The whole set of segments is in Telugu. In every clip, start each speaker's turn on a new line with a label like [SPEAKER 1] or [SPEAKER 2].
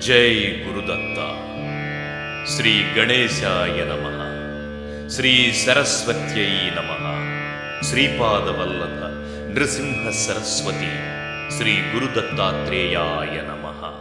[SPEAKER 1] జై గురుదత్త శ్రీ గణేశాయ నమ శ్రీ సరస్వత్యై నమ శ్రీపాదవల్లభ నృసింహ సరస్వతి శ్రీ గురుదత్తాత్రేయాయ నమ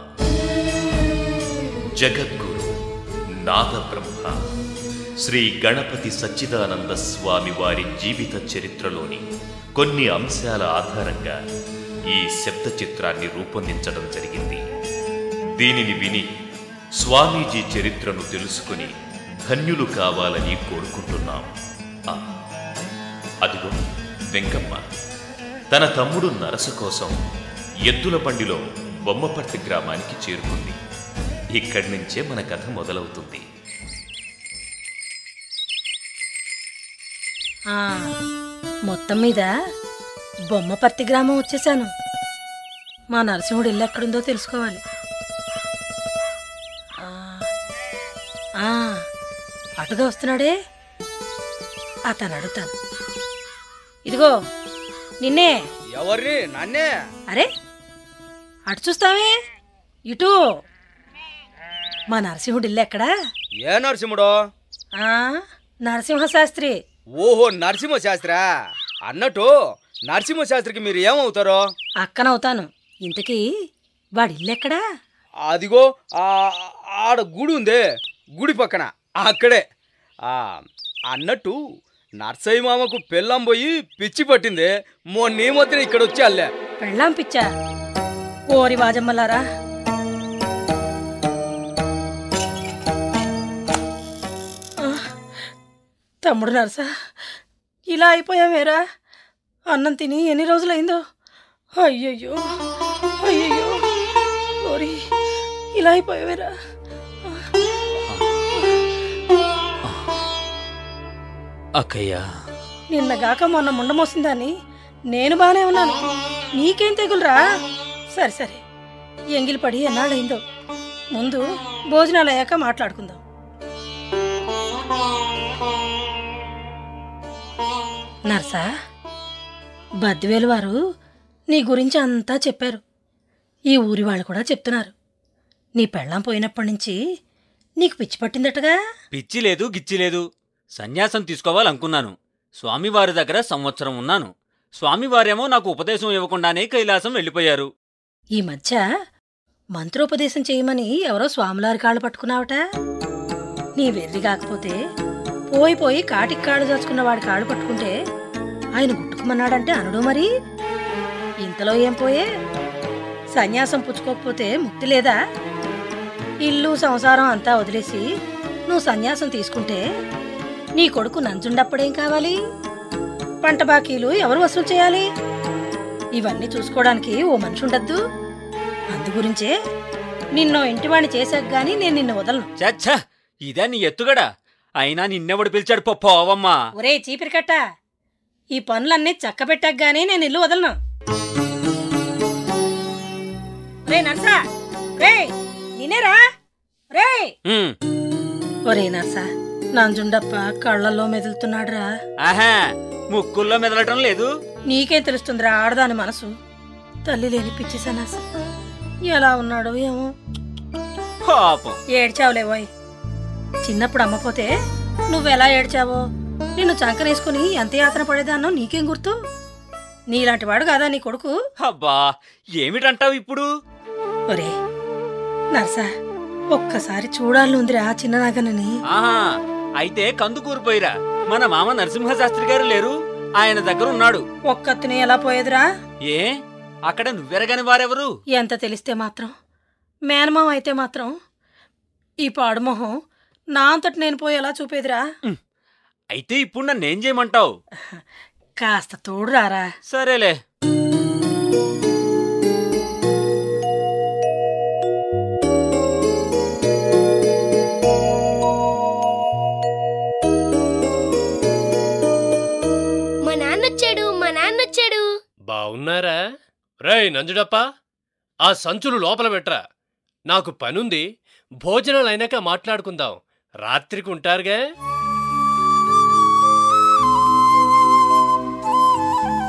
[SPEAKER 1] జగద్గురు నాదబ్రహ్మ శ్రీ గణపతి సచ్చిదానంద స్వామి వారి జీవిత చరిత్రలోని కొన్ని అంశాల ఆధారంగా ఈ శబ్ద చిత్రాన్ని రూపొందించడం జరిగింది దీనిని విని స్వామీజీ చరిత్రను తెలుసుకుని ధన్యులు కావాలని కోరుకుంటున్నాం ఆ, అదిగో వెంకమ్మ తన తమ్ముడు నరసు కోసం ఎద్దుల బండిలో బొమ్మపర్తి గ్రామానికి చేరుకుంది ఇక్కడి నుంచే మన కథ మొదలవుతుంది
[SPEAKER 2] ఆ, మొత్తం మీద బొమ్మపర్తి గ్రామం వచ్చేసాను మా నరసింహుడు ఇల్లు ఎక్కడుందో తెలుసుకోవాలి ఆ, ఆ, అటుగా వస్తున్నాడే అతను అడుగుతాను ఇదిగో నిన్నే
[SPEAKER 3] ఎవర్రి నన్నే
[SPEAKER 2] అరే అటు చూస్తావే ఇటు మా నరసింహుడు ఇల్లు ఎక్కడా
[SPEAKER 3] ఏ నరసింహుడు
[SPEAKER 2] ఆ, నరసింహ శాస్త్రి
[SPEAKER 3] ఓహో నరసింహ శాస్త్రా అన్నట్టు నరసింహ శాస్త్రికి మీరు ఏమవుతారో
[SPEAKER 2] అక్కనవుతాను ఇంతకీ వాడి ఇల్లు ఎక్కడా
[SPEAKER 3] అదిగో ఆ ఆడ గుడి ఉందే గుడి పక్కన అక్కడే ఆ అన్నట్టు నర్సయ్య మామకు పెళ్ళం పోయి పిచ్చి పట్టింది మొన్న ఈ మధ్యన ఇక్కడ వచ్చి అల్లే
[SPEAKER 2] పెళ్ళాం పిచ్చా ఓరి వాజమ్మలారా ఆ, తమ్ముడు నరసా ఇలా అయిపోయావేరా అన్నం తిని ఎన్ని రోజులైందో అయ్యయ్యో అయ్యయ్యో ఓరి ఇలా అయిపోయావేరా
[SPEAKER 4] అక్కయ్యా
[SPEAKER 2] నిన్నగాక మొన్న ముండమోసిందని నేను బానే ఉన్నాను నీకేం తెగులురా సరే సరే ఎంగిలి పడి ఎన్నాళ్ళైందో ముందు భోజనాలు అయ్యాక మాట్లాడుకుందాం నర్సా బద్దివేలు వారు నీ గురించి అంతా చెప్పారు ఈ ఊరి వాళ్ళు కూడా చెప్తున్నారు నీ పెళ్ళాం పోయినప్పటి నుంచి నీకు పిచ్చి పట్టిందటగా
[SPEAKER 4] పిచ్చి లేదు గిచ్చి లేదు సన్యాసం తీసుకోవాలనుకున్నాను స్వామివారి దగ్గర సంవత్సరం ఉన్నాను స్వామివారేమో నాకు ఉపదేశం ఇవ్వకుండానే కైలాసం వెళ్ళిపోయారు
[SPEAKER 2] ఈ మధ్య మంత్రోపదేశం చేయమని ఎవరో స్వాములారి కాళ్ళు పట్టుకున్నావట నీ వెర్రి కాకపోతే పోయి పోయి కాటికి కాళ్ళు దాచుకున్న వాడి కాళ్ళు పట్టుకుంటే ఆయన గుట్టుకుమన్నాడంటే అనడు మరి ఇంతలో ఏం పోయే సన్యాసం పుచ్చుకోకపోతే ముక్తి లేదా ఇల్లు సంసారం అంతా వదిలేసి నువ్వు సన్యాసం తీసుకుంటే నీ కొడుకు నంజుండప్పుడేం కావాలి పంట బాకీలు ఎవరు వసూలు చేయాలి ఇవన్నీ చూసుకోవడానికి ఓ మనిషి ఉండద్దు అందుగురించే నిన్నో ఇంటివాణ్ణి చేశాక గాని నేను నిన్ను వదలను
[SPEAKER 4] చచ్చ ఇదే నీ ఎత్తుగడా అయినా నిన్నెవడు పిలిచాడు పో పోవమ్మా
[SPEAKER 2] ఒరే చీపిరికట్ట ఈ పనులన్నీ చక్క పెట్టాక గానీ నేను ఇల్లు వదలను రే నర్సా రే నిన్నేరా రే
[SPEAKER 4] ఉమ్,
[SPEAKER 2] ఒరే నర్సా నంజుండప్ప కళ్ళల్లో మెదులుతున్నాడురా
[SPEAKER 4] ఆహా ముక్కుల్లో మెదలటం లేదు
[SPEAKER 2] నీకేం తెలుస్తుందిరా ఆడదాని మనసు తల్లి లేని పిచ్చి సన్నాసి ఎలా ఉన్నాడో ఏమో
[SPEAKER 4] పాపం
[SPEAKER 2] ఏడ్చావులేవోయ్ చిన్నప్పుడు అమ్మపోతే నువ్వెలా ఏడ్చావో నిన్ను చంకనేసుకుని ఎంత యాతన పడేదాన్నో నీకేం గుర్తు నీలాంటి వాడు కాదా నీ కొడుకు
[SPEAKER 4] అబ్బా ఏమిటంటావు ఇప్పుడు
[SPEAKER 2] ఒరే నర్సా ఒక్కసారి చూడాలని ఉందిరా చిన్న నాగనని
[SPEAKER 4] ఆహా అయితే కందుకూరిపోయిరా మన మామ నరసింహశాస్త్రి గారు లేరు ఆయన దగ్గర ఉన్నాడు
[SPEAKER 2] ఒక్కత్తిని ఎలా పోయేదిరా
[SPEAKER 4] ఏ అక్కడ నువ్వెరగని వారెవరు
[SPEAKER 2] ఎంత తెలిస్తే మాత్రం మేనమామ అయితే మాత్రం ఈ పాడుమొహం నా అంతటి నేను పోయి ఎలా చూపేదిరా
[SPEAKER 4] అయితే ఇప్పుడు నన్నేం చేయమంటావు
[SPEAKER 2] కాస్త తోడు రారా
[SPEAKER 4] సరేలే
[SPEAKER 5] మా నాన్నొచ్చాడు మా నాన్నొచ్చాడు
[SPEAKER 6] బావున్నారా రేయ్ నంజుడప్ప ఆ సంచులు లోపల పెట్టరా నాకు పనుంది భోజనాలు అయినాక మాట్లాడుకుందాం రాత్రికి ఉంటారుగా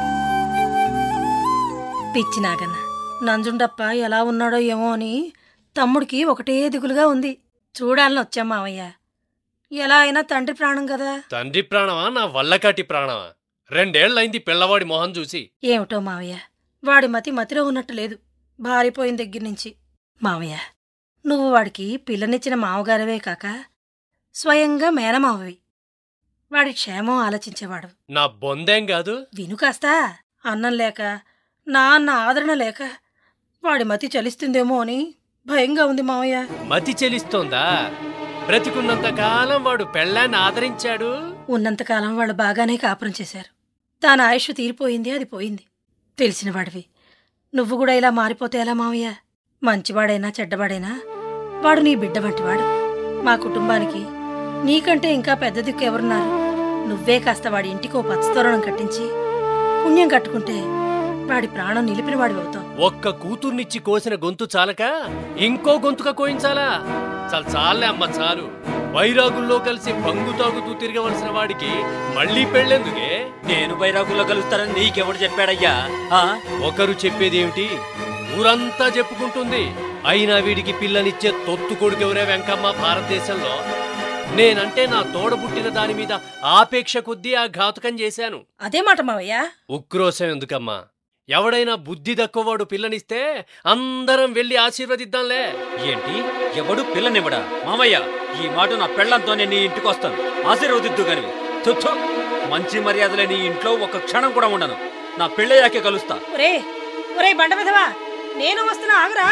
[SPEAKER 2] పిచ్చి నాగన్న నంజుండప్ప ఎలా ఉన్నాడో ఏమో అని తమ్ముడికి ఒకటే దిగులుగా ఉంది చూడాలని వచ్చాం మావయ్య ఎలా అయినా తండ్రి ప్రాణం కదా
[SPEAKER 6] తండ్రి ప్రాణమా నా వల్లకాటి ప్రాణమా రెండేళ్లైంది పిల్లవాడి మొహం చూసి
[SPEAKER 2] ఏమిటో మావయ్య వాడి మతి మతిలో ఉన్నట్టు లేదు భారిపోయిన దగ్గర నుంచి మావయ్య నువ్వు వాడికి పిల్లనిచ్చిన మావగారవే కాక స్వయంగా మేనమావవి వాడి క్షేమం ఆలోచించేవాడు
[SPEAKER 6] నా బొందేం కాదు
[SPEAKER 2] విను కాస్త అన్నం లేక నా అన్న ఆదరణ లేక వాడి మతి చలిస్తుందేమో అని భయంగా ఉంది మావయ్య
[SPEAKER 6] మతి చెలిస్తోందా బ్రతికున్నంత కాలం వాడు పెళ్ళాన్ని ఆదరించాడు
[SPEAKER 2] ఉన్నంతకాలం వాళ్ళు బాగానే కాపురం చేశారు తాను ఆయుష్ తీరిపోయింది అది పోయింది తెలిసిన వాడివి నువ్వు కూడా ఇలా మారిపోతే ఎలా మావయ్య మంచివాడైనా చెడ్డవాడైనా వాడు నీ బిడ్డ వంటివాడు మా కుటుంబానికి నీకంటే ఇంకా పెద్ద దిక్కు ఎవరున్నారు నువ్వే కాస్త వాడి ఇంటికి ఓ పచ్చతోరణం కట్టించి పుణ్యం కట్టుకుంటే వాడి ప్రాణం నిలిపిన వాడివి అవుతావు
[SPEAKER 6] ఒక్క కూతుర్నిచ్చి కోసిన గొంతు చాలక ఇంకో గొంతుక కోయించాలా చాలు చాలే అమ్మ చాలు వైరాగుల్లో కలిసి బంగు తాగుతూ తిరగవలసిన వాడికి మళ్ళీ పెళ్ళెందుకే
[SPEAKER 4] నేను బైరాగుల్లో కలుస్తానని నీకెవడు చెప్పాడయ్యా ఆ?
[SPEAKER 6] ఒకరు చెప్పేదేమిటి ఊరంతా చెప్పుకుంటుంది అయినా వీడికి పిల్లనిచ్చే తొత్తు కొడుకెవరే వెంకమ్మ భారతదేశంలో నేనంటే నా తోడబుట్టిన దాని మీద ఆపేక్ష కొద్దీ ఆ ఘాతుకం చేశాను
[SPEAKER 2] అదే మాట మావయ్య
[SPEAKER 6] ఉక్రోశం ఎందుకమ్మా ఎవడైనా బుద్ధి తక్కువవాడు పిల్లనిస్తే అందరం వెళ్ళి ఆశీర్వదిద్దాంలే
[SPEAKER 4] ఏంటి ఎవడు పిల్లనివ్వడా మామయ్య ఈ మాట నా పెళ్ళంతోనే నీ ఇంటికి వస్తాను ఆశీర్వదిద్దు గనివి తుత్తు మంచి మర్యాదలే నీ ఇంట్లో ఒక క్షణం కూడా ఉండను నా పెళ్ళయ్యాకే కలుస్తా
[SPEAKER 2] ఒరే ఒరే బండ విధవా నేను వస్తున్నా ఆగురా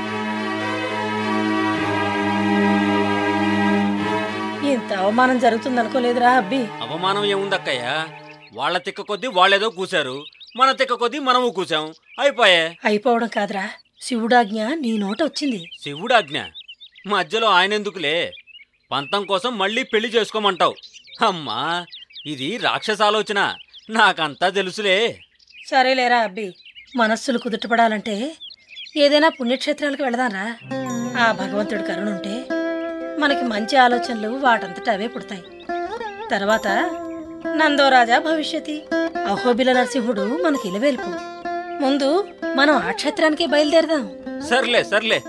[SPEAKER 2] ఇంత అవమానం జరుగుతుందనుకోలేదురా అబ్బి
[SPEAKER 4] అవమానం ఏముందక్కయ్య వాళ్ళ తిక్క కొద్దీ వాళ్ళేదో కూశారు మన తిక్క కొద్దీ మనము కూసాం అయిపోయే
[SPEAKER 2] అయిపోవడం కాదురా శివుడాజ్ఞ నీ నోట వచ్చింది
[SPEAKER 4] శివుడాజ్ఞ మధ్యలో ఆయనెందుకులే పంతం కోసం మళ్ళీ పెళ్లి చేసుకోమంటావు అమ్మా ఇది రాక్షస ఆలోచన నాకంతా తెలుసులే
[SPEAKER 2] సరేలేరా అబ్బి మనస్సులు కుదుటపడాలంటే ఏదైనా పుణ్యక్షేత్రాలకు వెళదాంరా ఆ భగవంతుడి కరుణుంటే మనకి మంచి ఆలోచనలు వాటంతట అవే పుడతాయి తర్వాత నందోరాజా భవిష్యతి అహోబిల నరసింహుడు మనకి ఇలవేల్పు ముందు మనం ఆ క్షేత్రానికే బయలుదేరదాం
[SPEAKER 4] సర్లే సర్లే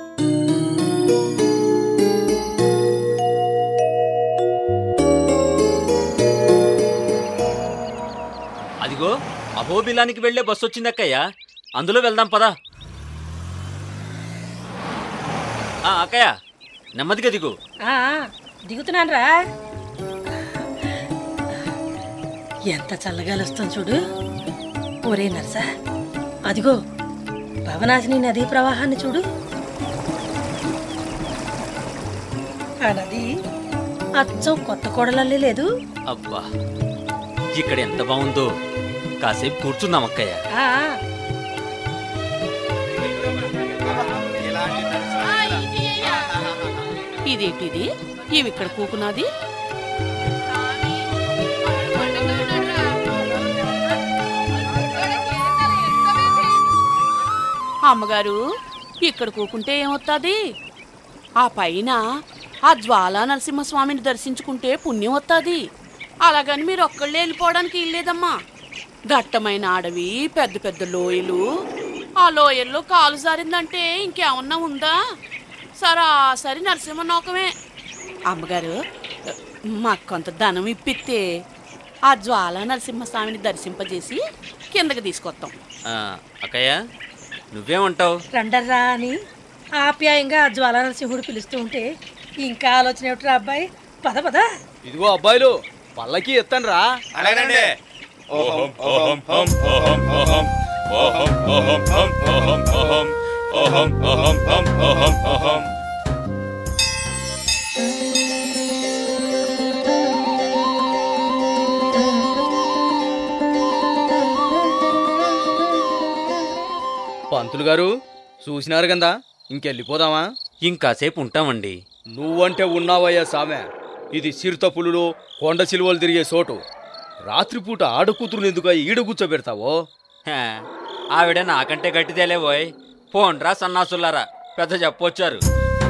[SPEAKER 4] అదిగో అహోబిలానికి వెళ్లే బస్సు వచ్చిందక్కయ్య అందులో వెళ్దాం పదా ఆ, అక్కయ్య నెమ్మదిగా దిగు
[SPEAKER 2] ఆ దిగుతున్నాన్రా ఎంత చల్లగాలి వస్తుంది చూడు ఒరే నర్సా అదిగో భవనాశిని నదీ ప్రవాహాన్ని చూడు ఆ నది అచ్చం కొత్త కోడలల్లే లేదు
[SPEAKER 4] అబ్బా ఇక్కడ ఎంత బాగుందో కాసేపు కూర్చుందాం అక్కయ్య
[SPEAKER 2] ఆ
[SPEAKER 7] ఇదేంటిది ఏమి ఇక్కడ కూకున్నది అమ్మగారు ఇక్కడ కూకుంటే ఏమొత్తది ఆ పైన ఆ జ్వాలా నరసింహస్వామిని దర్శించుకుంటే పుణ్యం వస్తుంది అలాగని మీరు ఒక్కళ్ళే వెళ్ళిపోవడానికి ఇల్లేదమ్మా దట్టమైన అడవి పెద్ద పెద్ద లోయలు ఆ లోయల్లో కాలు జారిందంటే ఇంకేమన్నా ఉందా సరాసరి నరసింహ నౌకమే అమ్మగారు మాకు కొంత ధనం ఇప్పిస్తే ఆ జ్వాలా నరసింహస్వామిని దర్శింపజేసి కిందకి తీసుకొస్తాం
[SPEAKER 4] ఆ, అక్కయ్య నువ్వేమంటావు
[SPEAKER 2] రండర్రా అని ఆప్యాయంగా ఆ జ్వాలా నరసింహుడు పిలుస్తూ ఉంటే ఇంకా ఆలోచన ఏమిట్రా అబ్బాయి పద పద
[SPEAKER 3] ఇదిగో అబ్బాయిలు పల్లకి ఎత్తాను రా
[SPEAKER 8] అలాగేనండి
[SPEAKER 3] పంతులు గారు చూసినారు కదా ఇంకెళ్ళిపోదామా
[SPEAKER 4] ఇంకాసేపు ఉంటామండి
[SPEAKER 3] నువ్వంటే ఉన్నావయ్యా సామె ఇది సిరుత పులులు కొండ సిలువలు తిరిగే చోటు రాత్రిపూట ఆడకూతురుని ఎందుకు ఈడ కూర్చోబెడతావో
[SPEAKER 4] హే, ఆవిడ నాకంటే గట్టిదేలే పోయ్ పోండ్రా సన్నాసులారా పెద్ద చెప్పొచ్చారు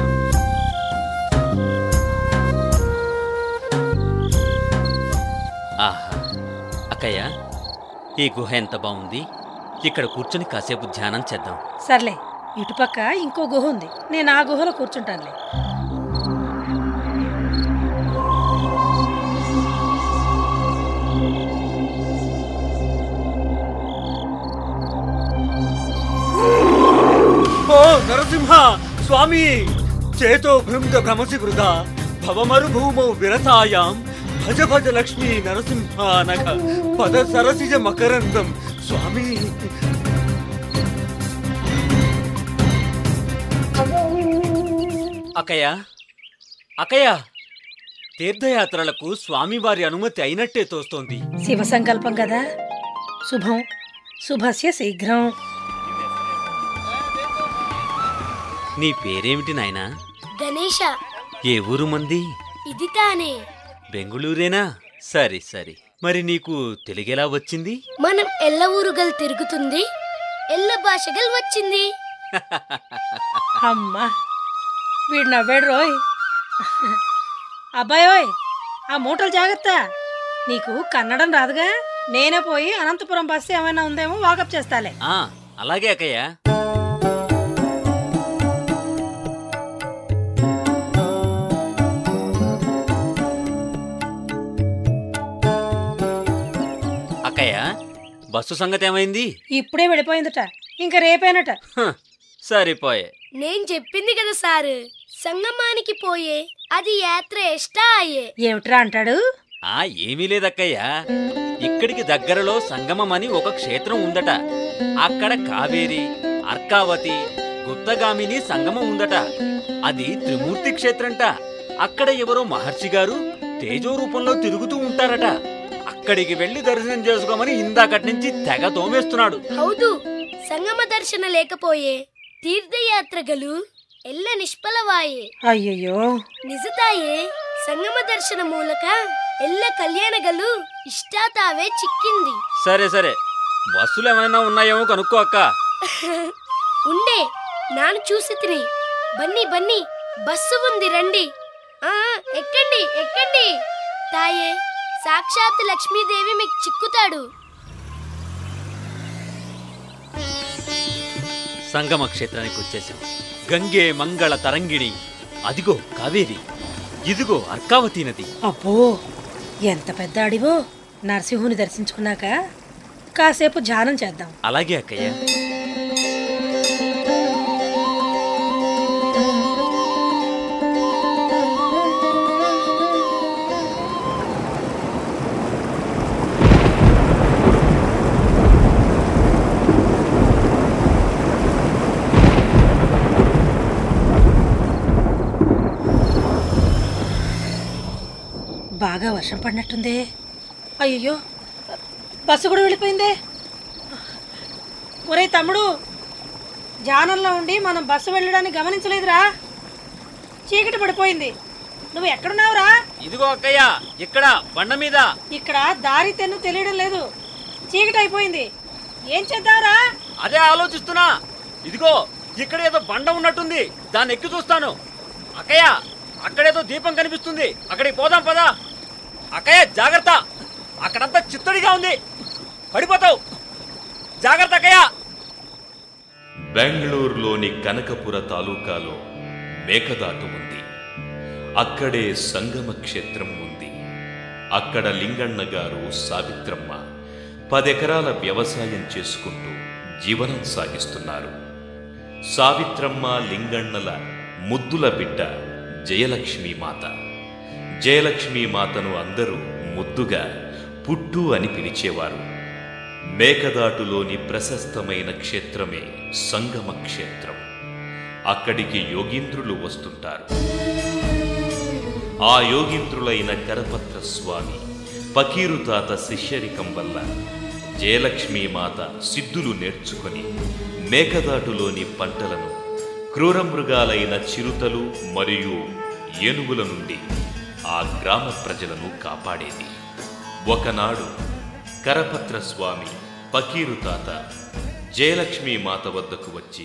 [SPEAKER 4] ఆహా అక్కయ్య ఈ గుహ ఎంత బాగుంది ఇక్కడ కూర్చొని కాసేపు ధ్యానం చేద్దాం
[SPEAKER 2] సర్లే ఇటుపక్క ఇంకో గుహ ఉంది నేను ఆ గుహలో కూర్చుంటానులే
[SPEAKER 4] ఓ నరసింహ స్వామి చేతో భృంగ భ్రమసి వృధా భవమరు భూమౌ విరసాయాం భజ భజ లక్ష్మీ నరసింహ నగ పద సరసిజ మకరందం స్వామి అకయ్య అకయ్య తీర్థయాత్రలకు స్వామివారి అనుమతి అయినట్టే తోస్తోంది
[SPEAKER 2] శివ సంకల్పం కదా శుభం శుభస్య శీఘ్రం
[SPEAKER 4] నీ పేరేమిటి నాయనా
[SPEAKER 5] గణేష
[SPEAKER 4] ఏ ఊరు మంది
[SPEAKER 5] ఇది తానే
[SPEAKER 4] బెంగుళూరేనా సరే సరే మరి నీకు తెలుగెలా వచ్చింది
[SPEAKER 5] మనం ఎల్ల ఊరుగల్ తిరుగుతుంది ఎల్ల భాషగల్ వచ్చింది
[SPEAKER 2] అమ్మా వీడు నవ్వాడు రోయ్ అబ్బాయోయ్ ఆ మూటలు జాగ్రత్త నీకు కన్నడం రాదుగా నేనే పోయి అనంతపురం బస్సు ఏమైనా ఉందేమో వాకప్ చేస్తాలే
[SPEAKER 4] ఆ అలాగే అక్కయ్య అక్కయ్య బస్సు సంగతి ఏమైంది
[SPEAKER 2] ఇప్పుడే వెళ్ళిపోయిందట ఇంకా రేపేనట
[SPEAKER 4] హ, సరిపోయే
[SPEAKER 5] నేను చెప్పింది కదా సారు సంగమానికి పోయే అది యాత్ర ఎష్టా అయ్యే
[SPEAKER 2] ఏమిట్రా అంటాడు
[SPEAKER 4] ఆ ఏమీ లేదక్కయ్య ఇక్కడికి దగ్గరలో సంగమం అని ఒక క్షేత్రం ఉందట అక్కడ కావేరి అర్కావతి గుప్తగామిని సంగమం ఉందట అది త్రిమూర్తి క్షేత్రంట అక్కడ ఎవరో మహర్షి గారు తేజో రూపంలో తిరుగుతూ ఉంటారట అక్కడికి వెళ్లి దర్శనం చేసుకోమని ఇందాకటి నుంచి తెగ తోమేస్తున్నాడు
[SPEAKER 5] ಹೌದು ಸಂಗಮ ದರ್ಶನ లేకపోయే తీర్థయాత్రగలు ಎಲ್ಲ ನಿಷ್ಫಲವಾಯೇ
[SPEAKER 2] అయ్యయ్యో
[SPEAKER 5] ನಿಜತಾಯೇ ಸಂಗಮ ದರ್ಶನ ಮೂಲಕ ಎಲ್ಲ ಕಲ್ಯಾಣಗಲು ಇಷ್ಟಾತಾವೇ ಚಿಕ್ಕಿಂది
[SPEAKER 4] సరే సరే బస్సులు ఏమైనా ఉన్నాయేమో కనుక్కో అక్క
[SPEAKER 5] ఉండే నాను చూసి తిని బన్నీ బన్నీ బస్సు ఉంది రండి ఆ ఎక్కండి ఎక్కండి తాయే సాక్షాత్ లక్ష్మీదేవి మీకు చిక్కుతాడు
[SPEAKER 4] సంగమ క్షేత్రానికి వచ్చేసాం గంగే మంగళ తరంగిణి అదిగో కావేరి ఇదిగో అర్కావతి నది
[SPEAKER 2] అబ్బో ఎంత పెద్ద అడివో నరసింహుని దర్శించుకున్నాక కాసేపు ధ్యానం చేద్దాం
[SPEAKER 4] అలాగే అక్కయ్య
[SPEAKER 2] బాగా వర్షం పడినట్టుందే అయ్యో బస్సు కూడా వెళ్ళిపోయిందే ఒరే తమ్ముడు ధ్యానంలో ఉండి మనం బస్సు వెళ్ళడానికి గమనించలేదురా చీకటి పడిపోయింది నువ్వు ఎక్కడున్నావురా
[SPEAKER 4] ఇదిగో అక్కయ్య ఇక్కడ బండ మీద
[SPEAKER 2] ఇక్కడ దారి తెన్ను తెలియడం లేదు చీకటి అయిపోయింది ఏం చేద్దాంరా
[SPEAKER 4] అదే ఆలోచిస్తున్నా ఇదిగో ఇక్కడ ఏదో బండ ఉన్నట్టుంది దాన్ని ఎక్కి చూస్తాను అక్కయ్య అక్కడేదో దీపం కనిపిస్తుంది అక్కడికి పోదాం పదా అక్కయ్య జాగ్రత్త అక్కడంతా చిత్తడిగా ఉంది పడిపోతావు జాగ్రత్త అక్కయ్య
[SPEAKER 1] బెంగళూరులోని కనకపుర తాలూకాలో మేకదాటు ఉంది అక్కడే సంగమ క్షేత్రం ఉంది అక్కడ లింగన్న గారు సావిత్రమ్మ పదెకరాల వ్యవసాయం చేసుకుంటూ జీవనం సాగిస్తున్నారు సావిత్రమ్మ లింగన్నల ముద్దుల బిడ్డ జయలక్ష్మీ మాత జయలక్ష్మీ మాతను అందరూ ముద్దుగా పుట్టు అని పిలిచేవారు మేకదాటులోని ప్రశస్తమైన క్షేత్రమే సంగమ క్షేత్రం అక్కడికి యోగీంద్రులు వస్తుంటారు ఆ యోగీంద్రులైన కరపత్ర స్వామి పకీరు తాత శిష్యరికం వల్ల జయలక్ష్మీ మాత సిద్ధులు నేర్చుకొని మేకదాటులోని పంటలను క్రూరమృగాలైన చిరుతలు మరియు ఏనుగుల నుండి ఆ గ్రామ ప్రజలను కాపాడేది ఒకనాడు కరపత్ర స్వామి పకీరు తాత జయలక్ష్మీ మాత వద్దకు వచ్చి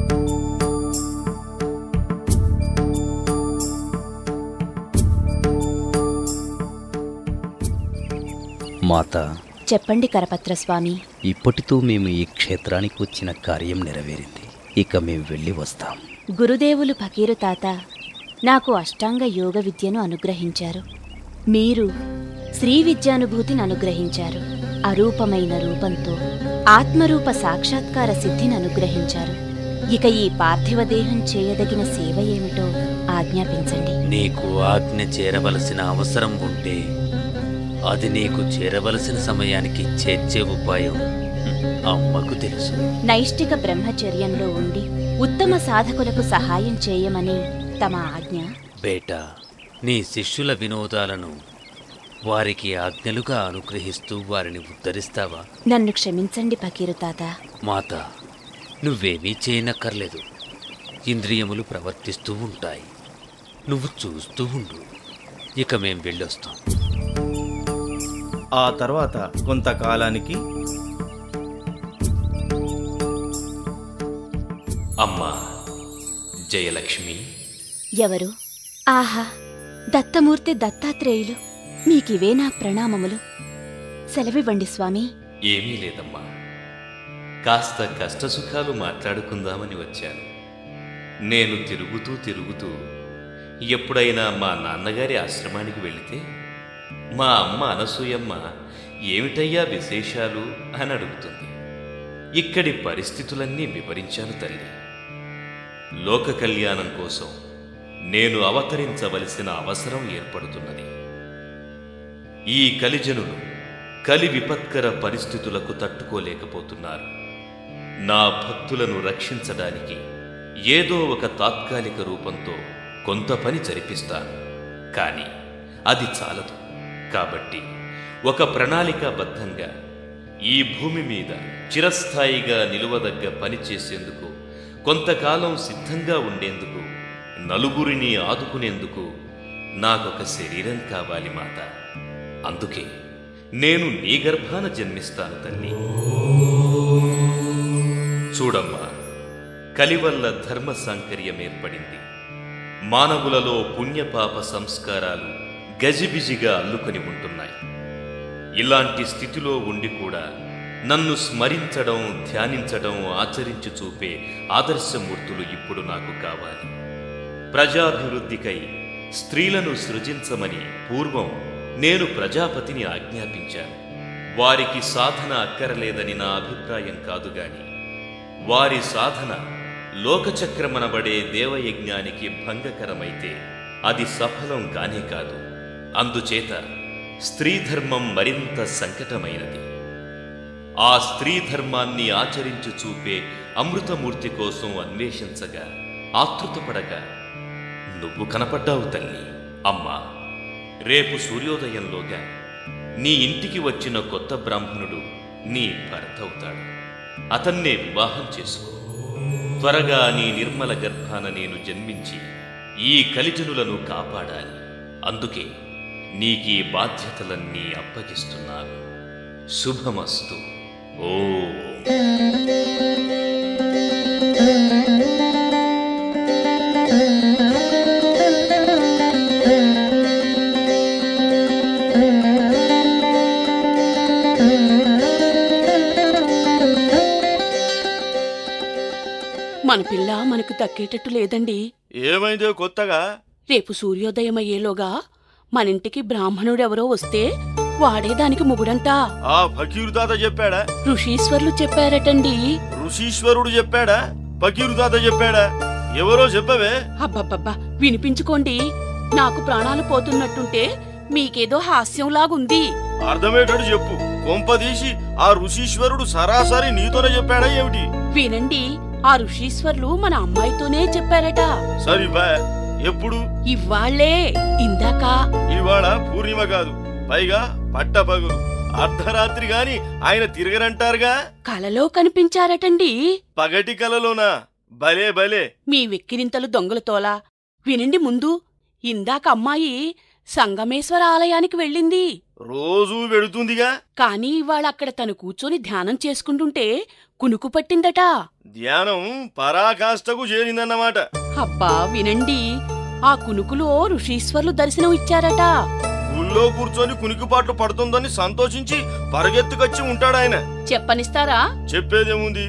[SPEAKER 8] మాత
[SPEAKER 9] చెప్పండి కరపత్ర స్వామి
[SPEAKER 8] ఇప్పటితో మేము ఈ క్షేత్రానికి వచ్చిన కార్యం నెరవేరింది ఇక మేం వెళ్ళి వస్తాం
[SPEAKER 9] గురుదేవులు ఫకీరు తాత నాకు అష్టాంగ యోగ విద్యను అనుగ్రహించారు మీరు శ్రీ విద్యానుభూతిని అనుగ్రహించారు అరూపమైన రూపంతో ఆత్మరూప సాక్షాత్కార సిద్ధిని అనుగ్రహించారు ఇక ఈ పార్థివ దేహం చేయదగిన సేవ ఏమిటో ఆజ్ఞాపించండి
[SPEAKER 4] నీకు ఆజ్ఞ చేరవలసిన అవసరం ఉంటే అది నీకు చేరవలసిన సమయానికి చేర్చే ఉపాయం హ్మ్, అమ్మకు తెలుసు
[SPEAKER 9] నైష్టిక బ్రహ్మచర్యంలో ఉండి ఉత్తమ సాధకులకు సహాయం చేయమని తమ ఆజ్ఞ
[SPEAKER 4] బేటా నీ శిష్యుల వినోదాలను వారికి ఆజ్ఞలుగా అనుగ్రహిస్తూ వారిని ఉద్ధరిస్తావా
[SPEAKER 9] నన్ను క్షమించండి ఫకీరు తాత
[SPEAKER 4] మాత నువ్వేమీ చేయనక్కర్లేదు ఇంద్రియములు ప్రవర్తిస్తూ ఉంటాయి నువ్వు చూస్తూ ఉండు ఇక మేం వెళ్ళొస్తాం
[SPEAKER 10] ఆ తర్వాత కొంతకాలానికి
[SPEAKER 1] అమ్మా జయలక్ష్మి
[SPEAKER 9] ఎవరు ఆహా దత్తమూర్తి దత్తాత్రేయులు మీకివే నా ప్రణామములు సెలవివ్వండి స్వామి
[SPEAKER 1] ఏమీ లేదమ్మా కాస్త కష్టసుఖాలు మాట్లాడుకుందామని వచ్చాను నేను తిరుగుతూ తిరుగుతూ ఎప్పుడైనా మా నాన్నగారి ఆశ్రమానికి వెళితే మా అమ్మ అనసూయమ్మ ఏమిటయ్యా విశేషాలు అని అడుగుతుంది ఇక్కడి పరిస్థితులన్నీ వివరించాను తల్లి లోక కళ్యాణం కోసం నేను అవతరించవలసిన అవసరం ఏర్పడుతున్నది ఈ కలిజనులు కలి విపత్కర పరిస్థితులకు తట్టుకోలేకపోతున్నారు నా భక్తులను రక్షించడానికి ఏదో ఒక తాత్కాలిక రూపంతో కొంత పని జరిపిస్తాను కానీ అది చాలదు కాబట్టి ఒక ప్రణాళికాబద్ధంగా ఈ భూమి మీద చిరస్థాయిగా నిలువదగ్గ పని చేసేందుకు కొంతకాలం సిద్ధంగా ఉండేందుకు నలుగురిని ఆదుకునేందుకు నాకొక శరీరం కావాలి మాత అందుకే నేను నీ గర్భాన జన్మిస్తాను తల్లి చూడమ్మా కలివల్ల ధర్మ సాంకర్యం ఏర్పడింది మానవులలో పుణ్యపాప సంస్కారాలు గజిబిజిగా అల్లుకొని ఉంటున్నాయి ఇలాంటి స్థితిలో ఉండి కూడా నన్ను స్మరించడం ధ్యానించడం ఆచరించి చూపే ఆదర్శమూర్తులు ఇప్పుడు నాకు కావాలి ప్రజాభివృద్ధికై స్త్రీలను సృజించమని పూర్వం నేను ప్రజాపతిని ఆజ్ఞాపించాను వారికి సాధన అక్కరలేదని నా అభిప్రాయం కాదు గాని వారి సాధన లోకచక్రమనబడే దేవయజ్ఞానికి భంగకరమైతే అది సఫలం కానే కాదు అందుచేత స్త్రీధర్మం మరింత సంకటమైనది ఆ స్త్రీ ధర్మాన్ని ఆచరించి చూపే అమృతమూర్తి కోసం అన్వేషించగా ఆతృతపడగా నువ్వు కనపడ్డావు తల్లి అమ్మా రేపు సూర్యోదయంలోగా నీ ఇంటికి వచ్చిన కొత్త బ్రాహ్మణుడు నీ భర్త అవుతాడు అతన్నే వివాహం చేసుకో త్వరగా నీ నిర్మల గర్భాన నేను జన్మించి ఈ కలిజనులను కాపాడాలి అందుకే నీకీ బాధ్యతలన్నీ అప్పగిస్తున్నాను శుభమస్తు ఓ
[SPEAKER 7] మన పిల్ల మనకు దక్కేటట్టు లేదండి
[SPEAKER 10] ఏమైందో కొత్తగా
[SPEAKER 7] రేపు సూర్యోదయం అయ్యేలోగా మన ఇంటికి బ్రాహ్మణుడెవరో వస్తే వాడే దానికి ముగుడంట
[SPEAKER 10] ఆ ఫకీరు తాత చెప్పాడా
[SPEAKER 7] ఋషీశ్వర్లు చెప్పారటండి
[SPEAKER 10] ఋషీశ్వరుడు చెప్పాడా ఫకీరు తాత చెప్పాడా ఎవరో చెప్పవే
[SPEAKER 7] అబ్బబ్బబ్బా వినిపించుకోండి నాకు ప్రాణాలు పోతున్నట్టుంటే మీకేదో హాస్యంలాగుంది
[SPEAKER 10] అర్థమేటట్టు చెప్పు కొంపదీసి ఆ ఋషీశ్వరుడు సరాసరి నీతోనే చెప్పాడా ఏమిటి
[SPEAKER 7] వినండి ఆ ఋషీశ్వర్లు మన అమ్మాయితోనే చెప్పారట
[SPEAKER 10] సరి బా ఎప్పుడు
[SPEAKER 7] ఇవ్వాళ్లే ఇందాక
[SPEAKER 10] ఇవాళ పూర్ణిమ కాదు పైగా పట్టపగులు అర్ధరాత్రి గాని ఆయన తిరగరంటారుగా
[SPEAKER 7] కలలో కనిపించారటండి
[SPEAKER 10] పగటి కలలోనా భలే భలే
[SPEAKER 7] మీ వెక్కిరింతలు దొంగలతోలా వినండి ముందు ఇందాక అమ్మాయి సంగమేశ్వర ఆలయానికి వెళ్ళింది
[SPEAKER 10] రోజూ వెడుతుందిగా
[SPEAKER 7] కానీ ఇవాళ అక్కడ తను కూర్చొని ధ్యానం చేసుకుంటుంటే కునుకు పట్టిందట
[SPEAKER 10] ధ్యానం పరాకాష్ఠకు చేరిందన్నమాట
[SPEAKER 7] అబ్బా వినండి ఆ కునుకులో ఋషీశ్వర్లు దర్శనం ఇచ్చారట
[SPEAKER 10] గుళ్ళో కూర్చొని కునికిపాట్లు పడుతుందని సంతోషించి పరిగెత్తుకొచ్చి ఉంటాడాయన
[SPEAKER 7] చెప్పనిస్తారా
[SPEAKER 10] చెప్పేదేముంది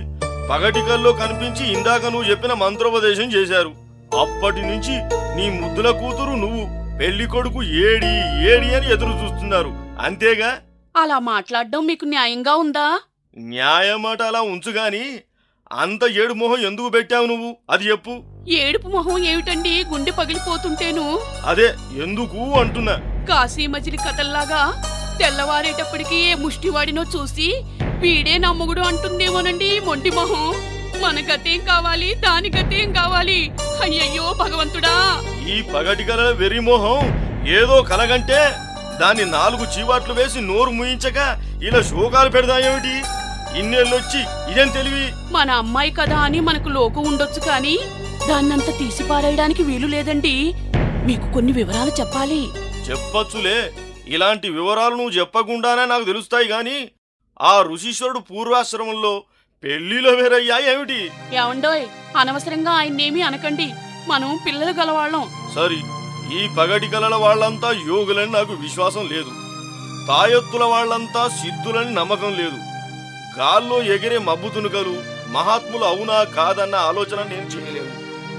[SPEAKER 10] పగటికల్లో కనిపించి ఇందాక నువ్వు చెప్పిన మంత్రోపదేశం చేశారు అప్పటి నుంచి నీ ముద్దుల కూతురు నువ్వు పెళ్లి కొడుకు ఏడి ఏడి అని ఎదురు చూస్తున్నారు అంతేగా
[SPEAKER 7] అలా మాట్లాడడం మీకు న్యాయంగా ఉందా
[SPEAKER 10] న్యాయమాట అలా ఉంచుగాని అంత ఏడు మొహం ఎందుకు పెట్టావు నువ్వు అది చెప్పు
[SPEAKER 7] ఏడుపు మొహం ఏమిటండి గుండె పగిలిపోతుంటేను
[SPEAKER 10] అదే ఎందుకు అంటున్నా
[SPEAKER 7] కాశీ మజిలి కథల్లాగా తెల్లవారేటప్పటికి ఏ ముష్టివాడినో చూసి వీడే నమ్మగుడు అంటుందేమోనండి ఈ మొండి మొహం మన గతేం కావాలి దాని గతేం కావాలి అయ్యయ్యో భగవంతుడా
[SPEAKER 10] ఈ పగటి కల వెర్రిమోహం ఏదో కలగంటే దాన్ని నాలుగు చీవాట్లు వేసి నోరు ముయించక ఇలా శోకాలు పెడదాయేమిటి ఇన్నేళ్ళొచ్చి ఇదేం తెలివి
[SPEAKER 7] మన అమ్మాయి కదా అని మనకు లోకం ఉండొచ్చు కానీ దాన్నంత తీసి పారేయడానికి వీలు లేదండి మీకు కొన్ని వివరాలు చెప్పాలి
[SPEAKER 10] చెప్పచ్చులే ఇలాంటి వివరాలు నువ్వు చెప్పకుండానే నాకు తెలుస్తాయి గాని ఆ ఋషీశ్వరుడు పూర్వాశ్రమంలో పెళ్లిలో వేరయ్యా ఏమిటి
[SPEAKER 7] ఏమండోయ్ అనవసరంగా ఆయన్నేమీ అనకండి మనం పిల్లలు గలవాళ్ళం
[SPEAKER 10] సరి ఈ పగటి కలల వాళ్ళంతా యోగులని నాకు విశ్వాసం లేదు తాయెత్తుల వాళ్ళంతా సిద్ధులని నమ్మకం లేదు గాల్లో ఎగిరే మబ్బు తునుకలు మహాత్ములు అవునా కాదన్న ఆలోచన నేను చేయలేను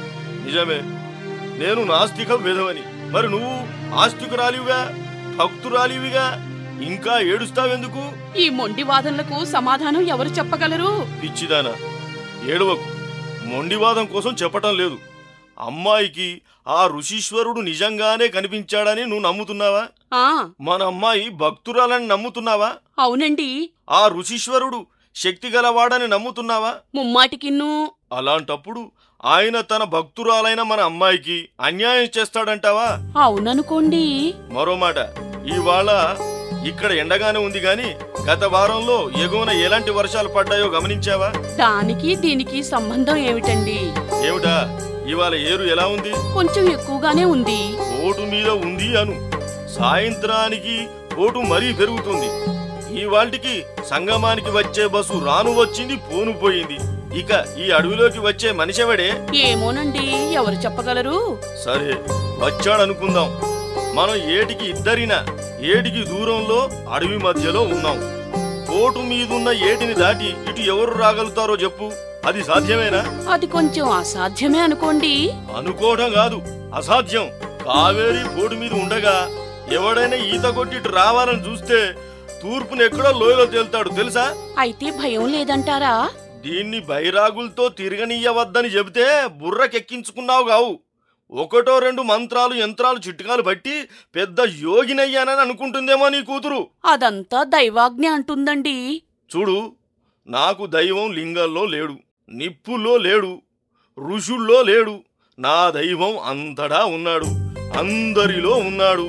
[SPEAKER 10] నిజమే నేను నాస్తిక విధవని మరి నువ్వు ఆస్తికురాలివిగా భక్తురాలివిగా ఇంకా ఏడుస్తావెందుకు
[SPEAKER 7] ఈ మొండి వాదనలకు సమాధానం ఎవరు చెప్పగలరు
[SPEAKER 10] పిచ్చిదానా ఏడవకు మొండివాదం కోసం చెప్పటం లేదు అమ్మాయికి ఆ ఋషీశ్వరుడు నిజంగానే కనిపించాడని నువ్వు నమ్ముతున్నావా
[SPEAKER 7] ఆ
[SPEAKER 10] మన అమ్మాయి భక్తురాలని నమ్ముతున్నావా
[SPEAKER 7] అవునండి
[SPEAKER 10] ఆ ఋషీశ్వరుడు శక్తి గలవాడని నమ్ముతున్నావా
[SPEAKER 7] ముమ్మాటికిన్ను
[SPEAKER 10] అలాంటప్పుడు ఆయన తన భక్తురాలైన మన అమ్మాయికి అన్యాయం చేస్తాడంటావా
[SPEAKER 7] అవుననుకోండి
[SPEAKER 10] మరో మాట ఇవాళ ఇక్కడ ఎండగానే ఉంది గాని గత వారంలో ఎగువన ఎలాంటి వర్షాలు పడ్డాయో గమనించావా
[SPEAKER 7] దానికి దీనికి సంబంధం ఏమిటండి
[SPEAKER 10] ఏమిటా ఇవాళ ఏరు ఎలా ఉంది
[SPEAKER 7] కొంచెం ఎక్కువగానే ఉంది
[SPEAKER 10] ఓటు మీద ఉంది అను సాయంత్రానికి ఓటు మరీ పెరుగుతుంది ఈ వాల్టికి సంగమానికి వచ్చే బస్సు రాను వచ్చింది పోను పోయింది ఇక ఈ అడవిలోకి వచ్చే మనిషెవడే
[SPEAKER 7] ఏమోనండి ఎవరు చెప్పగలరు
[SPEAKER 10] సరే వచ్చాడనుకుందాం మనం ఏటికి ఇద్దరినా ఏటికి దూరంలో అడవి మధ్యలో ఉన్నాం ఓటు మీదున్న ఏటిని దాటి ఇటు ఎవరు రాగలుగుతారో చెప్పు అది సాధ్యమేనా
[SPEAKER 7] అది కొంచెం అసాధ్యమే అనుకోండి
[SPEAKER 10] అనుకోవడం కాదు అసాధ్యం కావేరి పోటు మీద ఉండగా ఎవడైనా ఈత కొట్టి ఇటు రావాలని చూస్తే తూర్పును ఎక్కడో లోయలో తేలుతాడు తెలుసా
[SPEAKER 7] అయితే భయం లేదంటారా
[SPEAKER 10] దీన్ని బైరాగులతో తిరగనీయవద్దని చెబితే బుర్రకెక్కించుకున్నావు కావు ఒకటో రెండు మంత్రాలు యంత్రాలు చిట్కాలు బట్టి పెద్ద యోగినయ్యానని అనుకుంటుందేమో నీ కూతురు
[SPEAKER 7] అదంతా దైవాజ్ఞ అంటుందండి
[SPEAKER 10] చూడు నాకు దైవం లింగంలో లేడు నిప్పుల్లో లేడు ఋషుల్లో లేడు నా దైవం అంతటా ఉన్నాడు అందరిలో ఉన్నాడు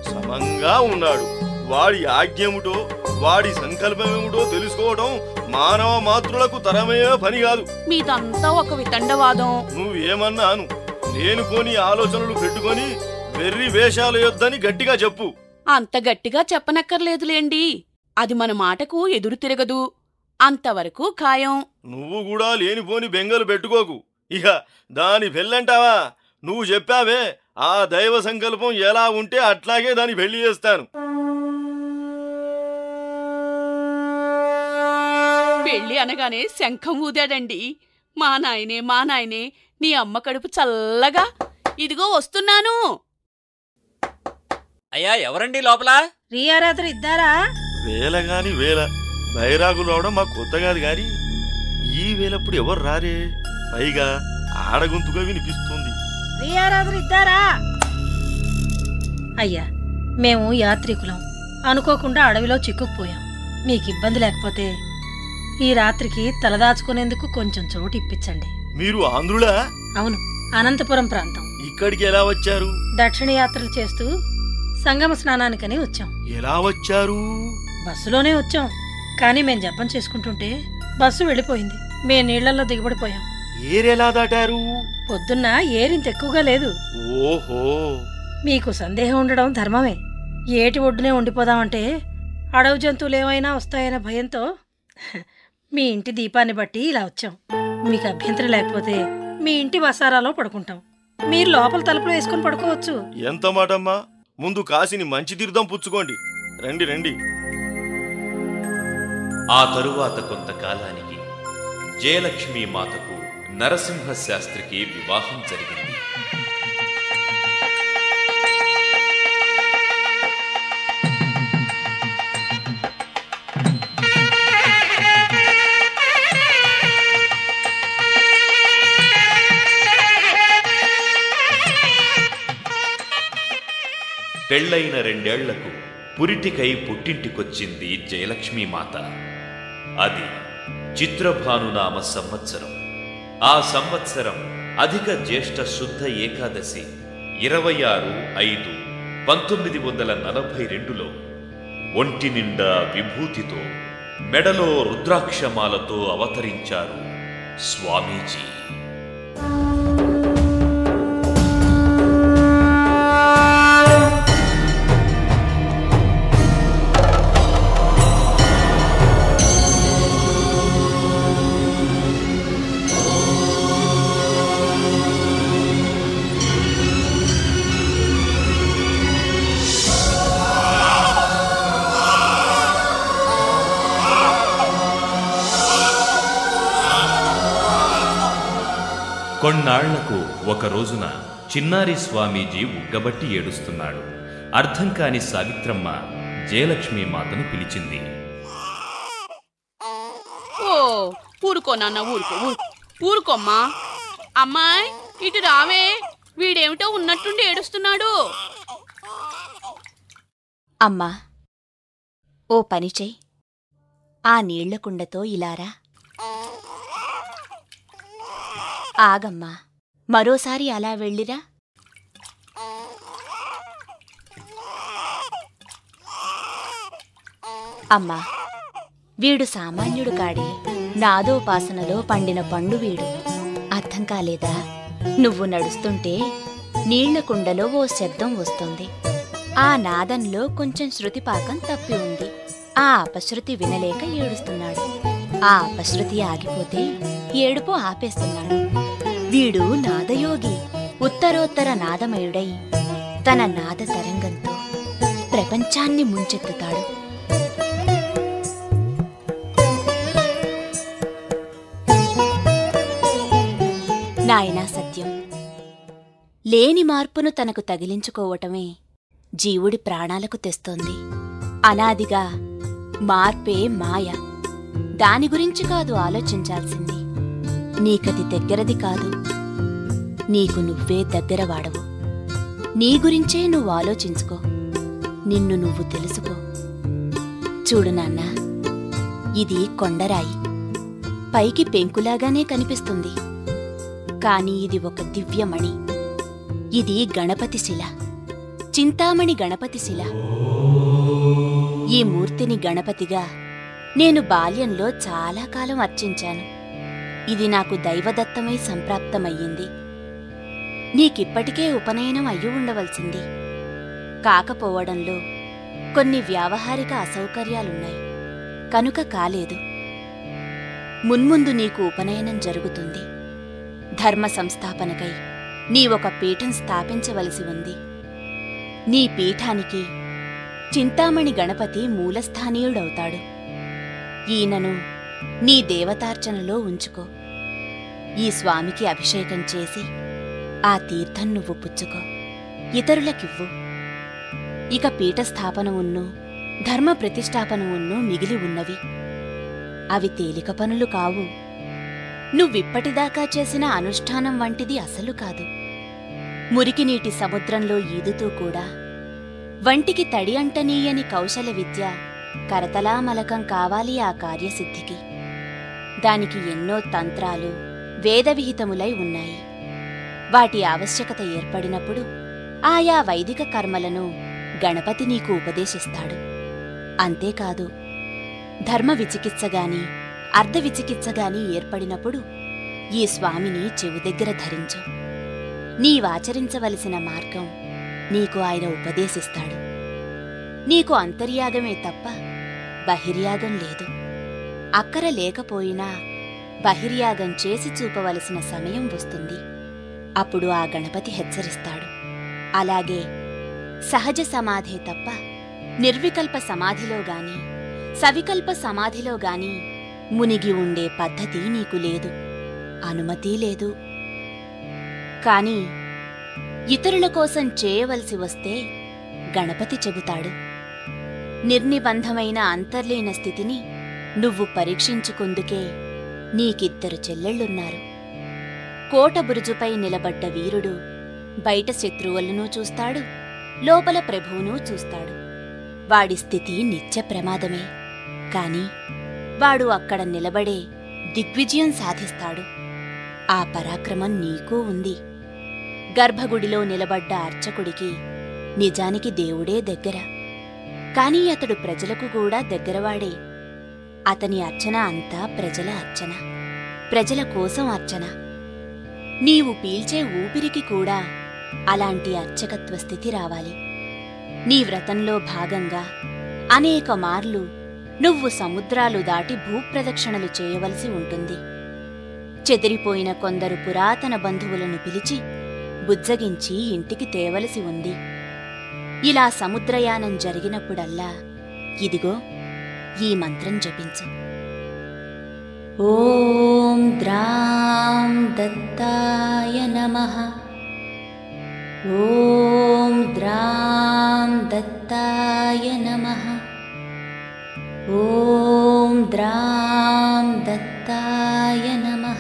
[SPEAKER 10] సమంగా ఉన్నాడు వాడి ఆజ్ఞముటో వాడి సంకల్పమేమిటో తెలుసుకోవడం మానవ మాతృలకు తరమయ్యే పని కాదు
[SPEAKER 7] మీదంతా ఒక వితండవాదం
[SPEAKER 10] నువ్వేమన్నాను లేనిపోని ఆలోచనలు పెట్టుకొని వెర్రి వేషాలు యొద్దని గట్టిగా చెప్పు
[SPEAKER 7] అంత గట్టిగా చెప్పనక్కర్లేదులేండి అది మన మాటకు ఎదురు తిరగదు అంతవరకు ఖాయం
[SPEAKER 10] నువ్వు కూడా లేనిపోని బెంగలు పెట్టుకోకు ఇక దాని పెళ్ళంటావా నువ్వు చెప్పావే ఆ దైవ సంకల్పం ఎలా ఉంటే అట్లాగే దాని పెళ్లి చేస్తాను
[SPEAKER 7] పెళ్లి అనగానే శంఖం ఊదాడండి మా నాయనే మా నాయనే నీ అమ్మ కడుపు చల్లగా ఇదిగో వస్తున్నాను
[SPEAKER 4] అయ్యా ఎవరండి లోపల
[SPEAKER 2] రియారాత్రి ఇద్దారా
[SPEAKER 10] వేల గాని వేల బైరాగులు రావడం మాకు కొత్త కాదు గాని ఈ వేలప్పుడు ఎవరు రారే పైగా ఆడగొంతుగా వినిపిస్తుంది
[SPEAKER 2] రియారాత్రి ఇద్దారా అయ్యా మేము యాత్రికులం అనుకోకుండా అడవిలో చిక్కుకుపోయాం మీకు ఇబ్బంది లేకపోతే ఈ రాత్రికి తలదాచుకునేందుకు కొంచెం చోటు ఇప్పించండి
[SPEAKER 10] మీరు ఆంధ్రులా
[SPEAKER 2] అవును అనంతపురం ప్రాంతం
[SPEAKER 10] ఇక్కడికి ఎలా వచ్చారు
[SPEAKER 2] దక్షిణ యాత్రలు చేస్తూ సంగమ స్నానానికని వచ్చాం
[SPEAKER 10] ఎలా వచ్చారు
[SPEAKER 2] బస్సులోనే వచ్చాం కానీ మేం జపం చేసుకుంటుంటే బస్సు వెళ్ళిపోయింది మే నీళ్లలో దిగబడిపోయాం
[SPEAKER 10] ఏరెలా దాటారు
[SPEAKER 2] పొద్దున్న ఏరింత ఎక్కువగా లేదు
[SPEAKER 10] ఓహో
[SPEAKER 2] మీకు సందేహం ఉండడం ధర్మమే ఏటి ఒడ్డునే ఉండిపోదామంటే అడవి జంతువులు ఏమైనా వస్తాయనే భయంతో మీ ఇంటి దీపాన్ని బట్టి ఇలా వచ్చాం మీకు అభ్యంతరం లేకపోతే మీ ఇంటి వసారాలో పడుకుంటాం మీరు లోపల తలుపులు వేసుకుని పడుకోవచ్చు
[SPEAKER 10] ఎంత మాటమ్మా ముందు కాసిని మంచి తీర్థం పుచ్చుకోండి రండి రండి
[SPEAKER 1] ఆ తరువాత కొంతకాలానికి జయలక్ష్మి మాతకు నరసింహ శాస్త్రికి వివాహం జరిగింది పెళ్లైన రెండేళ్లకు పురిటికై పుట్టింటికొచ్చింది జయలక్ష్మీ మాత అది చిత్రభానునామ సంవత్సరం ఆ సంవత్సరం అధిక జ్యేష్ఠ శుద్ధ ఏకాదశి ఇరవై ఆరు ఐదు పంతొమ్మిది వందల నలభై రెండులో ఒంటి నిండా విభూతితో మెడలో రుద్రాక్షమాలతో అవతరించారు స్వామీజీ కొన్నాళ్లకు ఒక రోజున చిన్నారి స్వామీజీ ఉగ్గబట్టి ఏడుస్తున్నాడు అర్థం కాని సావిత్రమ్మ జయలక్ష్మి మాతను పిలిచింది
[SPEAKER 7] ఓ ఊరుకో నాన్న ఊరుకో ఊరుకో ఊరుకోమ్మా అమ్మాయి ఇటు రావే వీడేమిటో ఉన్నట్టుండి ఏడుస్తున్నాడు
[SPEAKER 9] అమ్మా ఓ పని చెయ్ ఆ నీళ్ల కుండతో ఇలారా ఆగమ్మా మరోసారి అలా వెళ్ళిరా అమ్మా వీడు సామాన్యుడు కాడే నాదోపాసనలో పండిన పండు వీడు అర్థం కాలేదా నువ్వు నడుస్తుంటే నీళ్ల కుండలో ఓ శబ్దం వస్తుంది ఆ నాదంలో కొంచెం శృతిపాకం తప్పి ఉంది ఆ అపశృతి వినలేక ఏడుస్తున్నాడు ఆ అపశృతి ఆగిపోతే ఏడుపు ఆపేస్తున్నాడు వీడు నాదయోగి ఉత్తరోత్తర నాదమయుడై తన నాద తరంగంతో ప్రపంచాన్ని ముంచెత్తుతాడు నాయనా సత్యం లేని మార్పును తనకు తగిలించుకోవటమే జీవుడి ప్రాణాలకు తెస్తోంది అనాదిగా మార్పే మాయ దాని గురించి కాదు ఆలోచించాల్సింది నీకది దగ్గరది కాదు నీకు నువ్వే దగ్గరవాడవు నీ గురించే నువ్వు ఆలోచించుకో నిన్ను నువ్వు తెలుసుకో చూడు నాన్న ఇది కొండరాయి పైకి పెంకులాగానే కనిపిస్తుంది కాని ఇది ఒక దివ్యమణి ఇది గణపతి శిల చింతామణి గణపతి శిల ఈ మూర్తిని గణపతిగా నేను బాల్యంలో చాలా కాలం అర్చించాను ఇది నాకు దైవదత్తమై సంప్రాప్తమయ్యింది నీకిప్పటికే ఉపనయనం అయ్యి ఉండవలసింది కాకపోవడంలో కొన్ని వ్యావహారిక అసౌకర్యాలున్నాయి కనుక కాలేదు మున్ముందు నీకు ఉపనయనం జరుగుతుంది ధర్మ సంస్థాపనకై నీ ఒక పీఠం స్థాపించవలసి ఉంది నీ పీఠానికి చింతామణి గణపతి మూలస్థానీయుడవుతాడు ఈయనను నీ దేవతార్చనలో ఉంచుకో ఈ స్వామికి అభిషేకం చేసి ఆ తీర్థం నువ్వు పుచ్చుకో ఇతరులకివ్వు ఇక పీఠస్థాపన ఉన్ను ధర్మ ప్రతిష్టాపన ఉన్ను మిగిలి ఉన్నవి అవి తేలిక పనులు కావు నువ్విప్పటిదాకా చేసిన అనుష్ఠానం వంటిది అసలు కాదు మురికినీటి సముద్రంలో ఈదుతూ కూడా వంటికి తడి అంటనీయని కౌశల విద్య కరతలామలకం కావాలి ఆ కార్యసిద్ధికి దానికి ఎన్నో తంత్రాలు వేదవిహితములై ఉన్నాయి వాటి ఆవశ్యకత ఏర్పడినప్పుడు ఆయా వైదిక కర్మలను గణపతి నీకు ఉపదేశిస్తాడు అంతేకాదు ధర్మ విచికిత్సగాని అర్ధ విచికిత్సగాని ఏర్పడినప్పుడు ఈ స్వామిని చెవు దగ్గర ధరించు నీవాచరించవలసిన మార్గం నీకు ఆయన ఉపదేశిస్తాడు నీకు అంతర్యాగమే తప్ప బహిర్యాగం లేదు అక్కర లేకపోయినా బహిర్యాగం చేసి చూపవలసిన సమయం వస్తుంది అప్పుడు ఆ గణపతి హెచ్చరిస్తాడు అలాగే సహజ సమాధే తప్ప నిర్వికల్ప సమాధిలో గాని సవికల్ప సమాధిలో గాని మునిగి ఉండే పద్ధతి నీకు లేదు అనుమతి లేదు కాని ఇతరుల కోసం చేయవలసి వస్తే గణపతి చెబుతాడు నిర్నిబంధమైన అంతర్లీన స్థితిని నువ్వు పరీక్షించుకుందుకే నీకిద్దరు చెల్లెళ్ళున్నారు కోట బురుజుపై నిలబడ్డ వీరుడు బయట శత్రువులను చూస్తాడు లోపల ప్రభువును చూస్తాడు వాడి స్థితి నిత్య ప్రమాదమే కాని వాడు అక్కడ నిలబడే దిగ్విజయం సాధిస్తాడు ఆ పరాక్రమం నీకూ ఉంది గర్భగుడిలో నిలబడ్డ అర్చకుడికి నిజానికి దేవుడే దగ్గర కాని అతడు ప్రజలకు కూడా దగ్గరవాడే అతని అర్చన అంతా ప్రజల అర్చన ప్రజల కోసం అర్చన నీవు పీల్చే ఊపిరికి కూడా అలాంటి అర్చకత్వ స్థితి రావాలి నీ వ్రతంలో భాగంగా అనేక మార్లు నువ్వు సముద్రాలు దాటి భూప్రదక్షిణలు చేయవలసి ఉంటుంది చెదిరిపోయిన కొందరు పురాతన బంధువులను పిలిచి బుజ్జగించి ఇంటికి తేవలసి ఉంది ఇలా సముద్రయానం జరిగినప్పుడల్లా ఇదిగో ఈ మంత్రం జపించు ఓం ద్రాం దత్తాయ నమః ఓం ద్రాం దత్తాయ నమః ఓం ద్రాం దత్తాయ నమః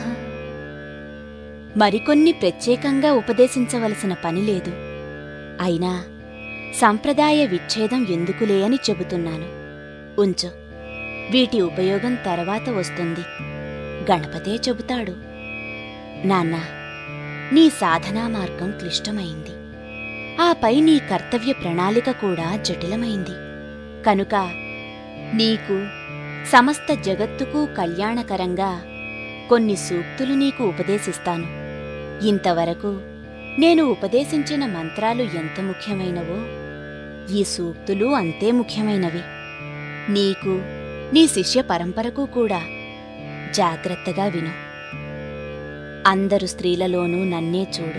[SPEAKER 9] మరికొన్ని ప్రత్యేకంగా ఉపదేశించవలసిన పని లేదు అయినా సంప్రదాయ విచ్ఛేదం ఎందుకులే అని చెబుతున్నాను ఉంచు వీటి ఉపయోగం తర్వాత వస్తుంది గణపతే చెబుతాడు నాన్నా నీ సాధనా మార్గం క్లిష్టమైంది ఆపై నీ కర్తవ్య ప్రణాళిక కూడా జటిలమైంది కనుక నీకు సమస్త జగత్తుకు కళ్యాణకరంగా కొన్ని సూక్తులు నీకు ఉపదేశిస్తాను ఇంతవరకు నేను ఉపదేశించిన మంత్రాలు ఎంత ముఖ్యమైనవో ఈ సూక్తులు అంతే ముఖ్యమైనవి నీకు నీ శిష్య పరంపరకు కూడా జాగ్రత్తగా విను అందరు స్త్రీలలోనూ నన్నే చూడు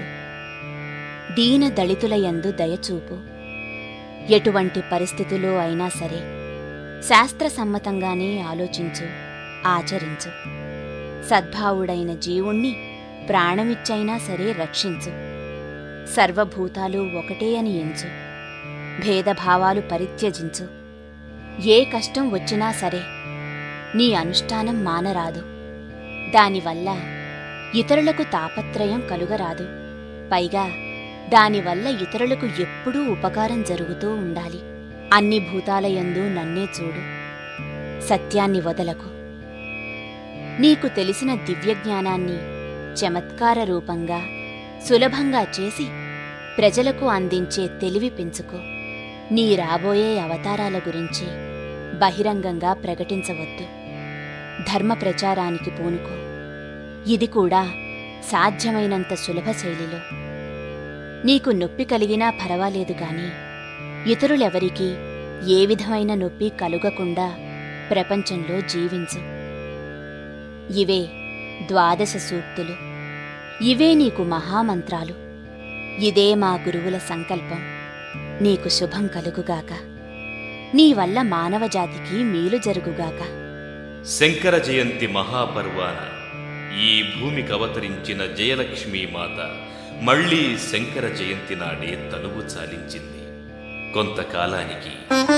[SPEAKER 9] దీన దళితుల యందు దయచూపు ఎటువంటి పరిస్థితుల్లో అయినా సరే శాస్త్రసమ్మతంగానే ఆలోచించు ఆచరించు సద్భావుడైన జీవుణ్ణి ప్రాణమిచ్చైనా సరే రక్షించు సర్వభూతాలు ఒకటే అని ఎంచు భేదభావాలు పరిత్యజించు ఏ కష్టం వచ్చినా సరే నీ అనుష్ఠానం మానరాదు దానివల్ల ఇతరులకు తాపత్రయం కలుగరాదు పైగా దానివల్ల ఇతరులకు ఎప్పుడూ ఉపకారం జరుగుతూ ఉండాలి అన్ని భూతాలయందు నన్నే చూడు సత్యాన్ని వదలకు నీకు తెలిసిన దివ్యజ్ఞానాన్ని చమత్కార రూపంగా సులభంగా చేసి ప్రజలకు అందించే తెలివి పెంచుకో నీ రాబోయే అవతారాల గురించి బహిరంగంగా ప్రకటించవద్దు ధర్మ ప్రచారానికి పూనుకో ఇది కూడా సాధ్యమైనంత సులభ శైలిలో నీకు నొప్పి కలిగినా పర్వాలేదు గాని ఇతరులెవరికీ ఏ విధమైన నొప్పి కలుగకుండా ప్రపంచంలో జీవించు ఇవే ద్వాదశ సూక్తులు ఇవే నీకు మహామంత్రాలు ఇదే మా గురువుల సంకల్పం నీకు శుభం కలుగుగాక నీ వల్ల మానవజాతికి మేలు జరుగుగాక
[SPEAKER 1] శంకర జయంతి మహాపర్వాన ఈ భూమికి అవతరించిన జయలక్ష్మీ మాత మళ్ళీ శంకర జయంతి నాడే తనువు చాలించింది కొంతకాలానికి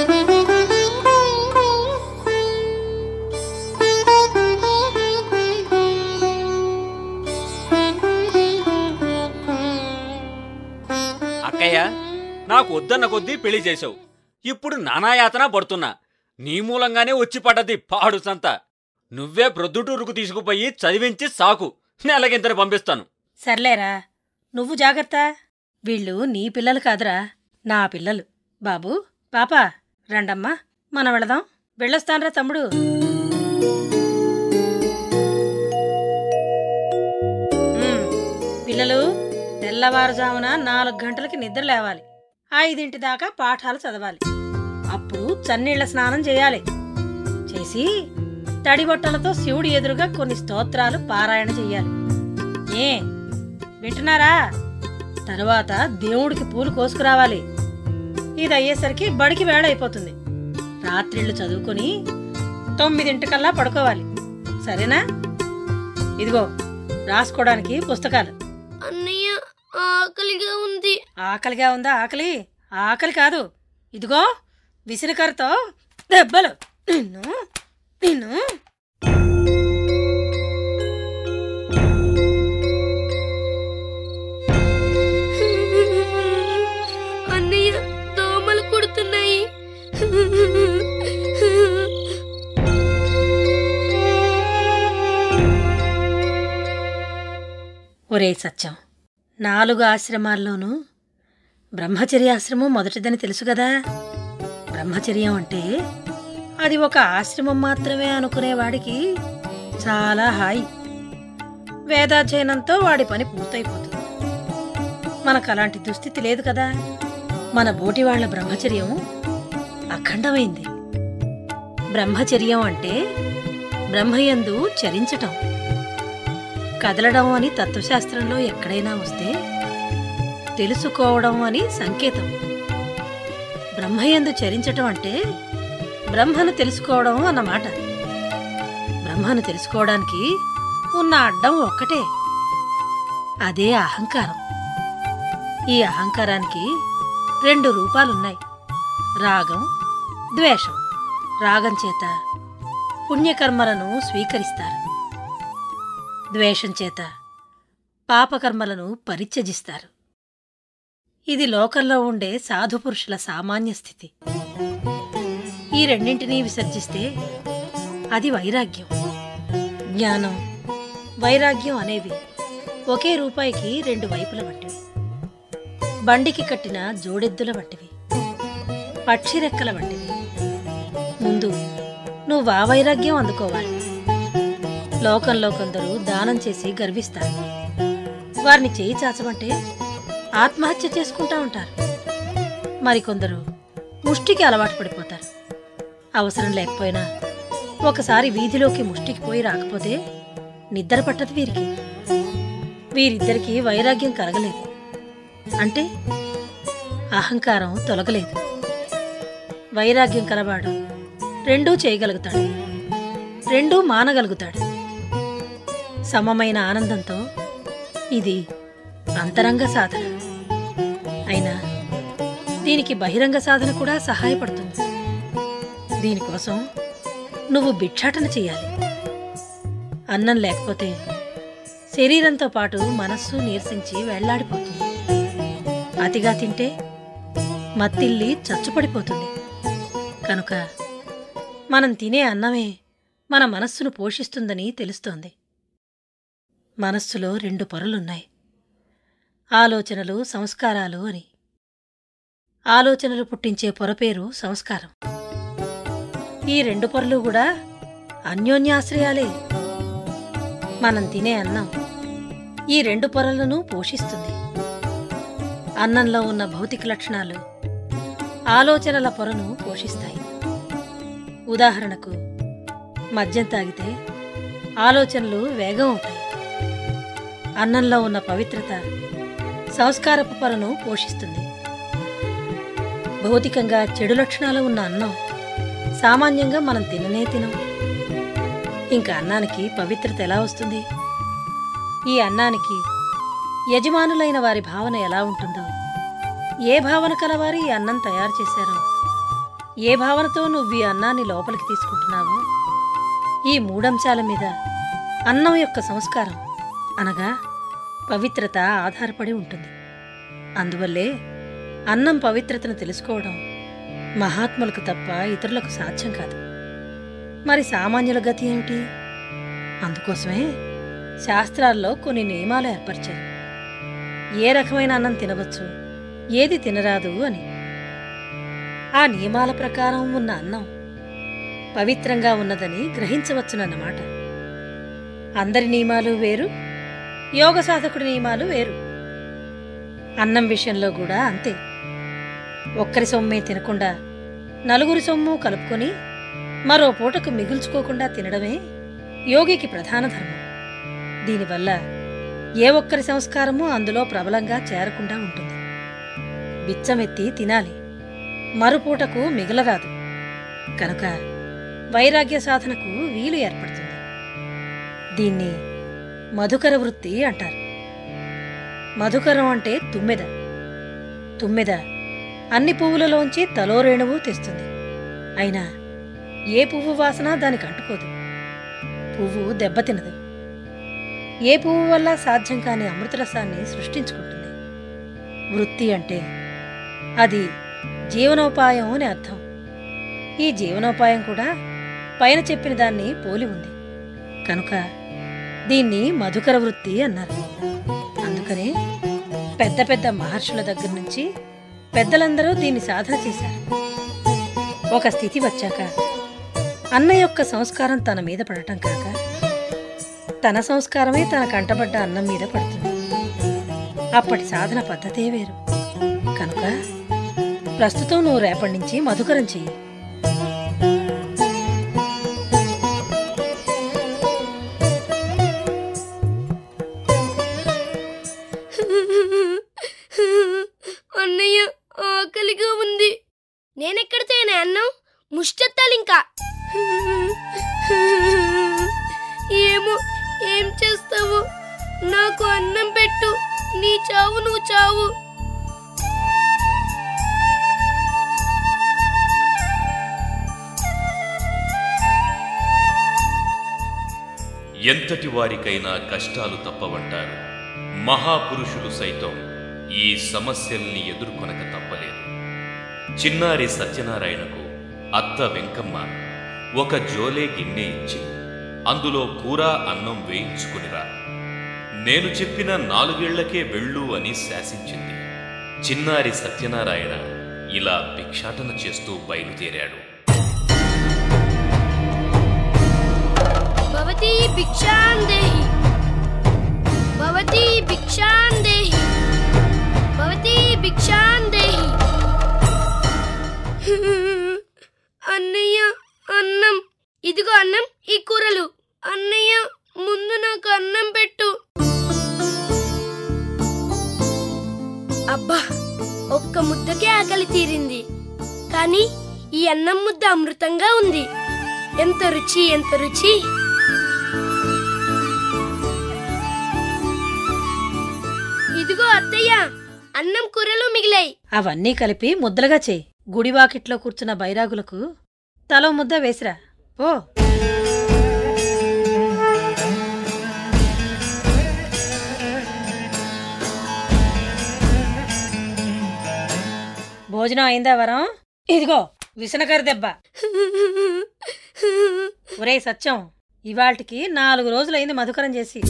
[SPEAKER 4] అక్కయ్య నాకు వద్దన్న కొద్దీ పెళ్లి చేశావు ఇప్పుడు నానాయాతన పడుతున్నా నీ మూలంగానే వచ్చి పడ్డది పాడు సంత నువ్వే ప్రొద్దుటూరుకు తీసుకుపోయి చదివించి సాకు నెలకింతని పంపిస్తాను
[SPEAKER 2] సర్లేరా నువ్వు జాగ్రత్త వీళ్ళు నీ పిల్లలు కాదురా నా పిల్లలు బాబు పాప రండమ్మా మనం వెళదాం వెళ్ళొస్తాన్రా తమ్ముడు ఉమ్, పిల్లలు తెల్లవారుజామున నాలుగు గంటలకి నిద్ర లేవాలి ఐదింటి దాకా పాఠాలు చదవాలి అప్పుడు చన్నీళ్ల స్నానం చేయాలి చేసి తడి బట్టలతో శివుడి ఎదురుగా కొన్ని స్తోత్రాలు పారాయణ చెయ్యాలి ఏ వింటున్నారా తరువాత దేవుడికి పూలు కోసుకురావాలి ఇది అయ్యేసరికి బడికి వేళ అయిపోతుంది రాత్రిళ్ళు చదువుకొని తొమ్మిదింటికల్లా పడుకోవాలి సరేనా ఇదిగో రాసుకోవడానికి పుస్తకాలు
[SPEAKER 5] అన్నయ్య ఆకలిగా ఉంది
[SPEAKER 2] ఆకలిగా ఉందా ఆకలి ఆకలి కాదు ఇదిగో విసిరికరతో దెబ్బలు నిన్ను నిన్ను
[SPEAKER 5] అన్నయ్య దోమలు కుడుతున్నాయి
[SPEAKER 2] ఒరే సత్యం నాలుగు ఆశ్రమాల్లోనూ బ్రహ్మచర్య ఆశ్రమం మొదటిదని తెలుసు కదా బ్రహ్మచర్యం అంటే అది ఒక ఆశ్రమం మాత్రమే అనుకునేవాడికి చాలా హాయి వేదాధ్యయనంతో వాడి పని పూర్తయిపోతుంది మనకు అలాంటి దుస్థితి లేదు కదా మన బోటి వాళ్ళ బ్రహ్మచర్యం అఖండమైంది బ్రహ్మచర్యం అంటే బ్రహ్మయందు చరించటం కదలడం అని తత్వశాస్త్రంలో ఎక్కడైనా వస్తే తెలుసుకోవడం అని సంకేతం బ్రహ్మయందు చరించటం అంటే బ్రహ్మను తెలుసుకోవడం అన్నమాట బ్రహ్మను తెలుసుకోవడానికి ఉన్న అడ్డం ఒక్కటే అదే అహంకారం ఈ అహంకారానికి రెండు రూపాలున్నాయి రాగం ద్వేషం రాగం చేత పుణ్యకర్మలను స్వీకరిస్తారు ద్వేషం చేత పాపకర్మలను పరిత్యజిస్తారు ఇది లోకంలో ఉండే సాధుపురుషుల సామాన్య స్థితి ఈ రెండింటినీ విసర్జిస్తే అది వైరాగ్యం జ్ఞానం వైరాగ్యం అనేవి ఒకే రూపాయికి రెండు వైపుల వంటివి బండికి కట్టిన జోడెద్దుల వంటివి పక్షి రెక్కల వంటివి ముందు నువ్వు ఆ వైరాగ్యం అందుకోవాలి లోకంలో కొందరు దానం చేసి గర్విస్తారు వారిని చేయి చాచమంటే ఆత్మహత్య చేసుకుంటా ఉంటారు మరికొందరు ముష్టికి అలవాటు పడిపోతారు అవసరం లేకపోయినా ఒకసారి వీధిలోకి ముష్టికి పోయి రాకపోతే నిద్ర పట్టదు వీరికి వీరిద్దరికీ వైరాగ్యం కలగలేదు అంటే అహంకారం తొలగలేదు వైరాగ్యం కలవాడు రెండూ చేయగలుగుతాడు రెండూ మానగలుగుతాడు సమమైన ఆనందంతో ఇది అంతరంగ సాధన అయినా దీనికి బహిరంగ సాధన కూడా సహాయపడుతుంది దీనికోసం నువ్వు భిక్షాటన చెయ్యాలి అన్నం లేకపోతే శరీరంతో పాటు మనస్సు నీరసించి వెళ్లాడిపోతుంది అతిగా తింటే మత్తిల్లి చచ్చుపడిపోతుంది కనుక మనం తినే అన్నమే మన మనస్సును పోషిస్తుందని తెలుస్తోంది మనస్సులో రెండు పొరలున్నాయి ఆలోచనలు సంస్కారాలు అని ఆలోచనలు పుట్టించే పొర పేరు సంస్కారం ఈ రెండు పొరలు కూడా అన్యోన్యాశ్రయాలే మనం తినే అన్నం ఈ రెండు పొరలను పోషిస్తుంది అన్నంలో ఉన్న భౌతిక లక్షణాలు ఆలోచనల పొరను పోషిస్తాయి ఉదాహరణకు మద్యం తాగితే ఆలోచనలు వేగం అవుతాయి అన్నంలో ఉన్న పవిత్రత సంస్కారపు పొరను పోషిస్తుంది భౌతికంగా చెడు లక్షణాలు ఉన్న అన్నం సామాన్యంగా మనం తిననే తినం ఇంకా అన్నానికి పవిత్రత ఎలా వస్తుంది ఈ అన్నానికి యజమానులైన వారి భావన ఎలా ఉంటుందో ఏ భావన కలవారి ఈ అన్నం తయారు చేశారో ఏ భావనతో నువ్వు ఈ అన్నాన్ని లోపలికి తీసుకుంటున్నావో ఈ మూడంశాల మీద అన్నం యొక్క సంస్కారం అనగా పవిత్రత ఆధారపడి ఉంటుంది అందువల్లే అన్నం పవిత్రతను తెలుసుకోవడం మహాత్ములకు తప్ప ఇతరులకు సాధ్యం కాదు మరి సామాన్యుల గతి ఏమిటి అందుకోసమే శాస్త్రాల్లో కొన్ని నియమాలు ఏర్పరిచారు ఏ రకమైన అన్నం తినవచ్చు ఏది తినరాదు అని ఆ నియమాల ప్రకారం ఉన్న అన్నం పవిత్రంగా ఉన్నదని గ్రహించవచ్చునన్నమాట అందరి నియమాలు వేరు యోగ సాధకుడి నియమాలు వేరు అన్నం విషయంలో కూడా అంతే ఒక్కరి సొమ్మే తినకుండా నలుగురి సొమ్ము కలుపుకొని మరో పూటకు మిగుల్చుకోకుండా తినడమే యోగికి ప్రధాన ధర్మం దీనివల్ల ఏ ఒక్కరి సంస్కారము అందులో ప్రబలంగా చేరకుండా ఉంటుంది బిచ్చమెత్తి తినాలి మరుపూటకు మిగలరాదు కనుక వైరాగ్య సాధనకు వీలు ఏర్పడుతుంది దీన్ని మధుకర వృత్తి అంటారు మధుకరం అంటే తుమ్మెద తుమ్మెద అన్ని పువ్వులలోంచి తలో రేణువు తెస్తుంది అయినా ఏ పువ్వు వాసన దానికి అంటుకోదు పువ్వు దెబ్బతినదు ఏ పువ్వు వల్ల సాధ్యం కాని అమృతరసాన్ని సృష్టించుకుంటుంది వృత్తి అంటే అది జీవనోపాయం అని అర్థం ఈ జీవనోపాయం కూడా పైన చెప్పిన దాన్ని పోలి ఉంది కనుక దీన్ని మధుకర వృత్తి అన్నారు అందుకనే పెద్ద పెద్ద మహర్షుల దగ్గర నుంచి పెద్దలందరూ దీన్ని సాధన చేశారు ఒక స్థితి వచ్చాక అన్న యొక్క సంస్కారం తన మీద పడటం కాక తన సంస్కారమే తన కంటబడ్డ అన్నం మీద పడుతుంది అప్పటి సాధన పద్ధతే వేరు కనుక ప్రస్తుతం నువ్వు రేపటి నుంచి మధుకరం చెయ్యి
[SPEAKER 5] అన్నయ్య ఆకలిగా ఉంది నేనెక్కడ తేనే అన్నం ముష్టెత్తాలింకా ఏమో ఏం చేస్తావు నాకు అన్నం పెట్టు నీ చావు నువ్వు చావు
[SPEAKER 1] ఎంతటి వారికైనా కష్టాలు తప్పవంటారు మహాపురుషులు సైతం ఈ సమస్యల్ని ఎదుర్కొనక తప్పలేదు చిన్నారి సత్యనారాయణకు అత్త వెంకమ్మ ఒక జోలే గిన్నె ఇచ్చి అందులో కూర అన్నం వేయించుకునిరా నేను చెప్పిన నాలుగేళ్లకే వెళ్ళు అని శాసించింది చిన్నారి సత్యనారాయణ ఇలా భిక్షాటన చేస్తూ బయలుదేరాడు
[SPEAKER 5] భవతి భిక్షాం దేహి భవతి భిక్షాం దేహి భవతి భిక్షాం దేహి అన్నయ్య అన్నం ఇదిగో అన్నం ఈ కూరలు అన్నయ్య ముందు నాకు అన్నం పెట్టు అబ్బా ఒక్క ముద్దకే ఆకలి తీరింది కానీ ఈ అన్నం ముద్ద అమృతంగా ఉంది ఎంత రుచి ఎంత రుచి ఇదిగో అత్తయ్య అన్నం కూరలు మిగిలాయి
[SPEAKER 2] అవన్నీ కలిపి ముద్దలుగా చెయ్యి గుడివాకిట్లో కూర్చున్న బైరాగులకు తలో ముద్ద వేసిరా ఓ భోజనం అయిందా వరం ఇదిగో విసనకర దెబ్బ ఒరే సత్యం ఇవాల్టికి నాలుగు రోజులైంది మధుకరం చేసి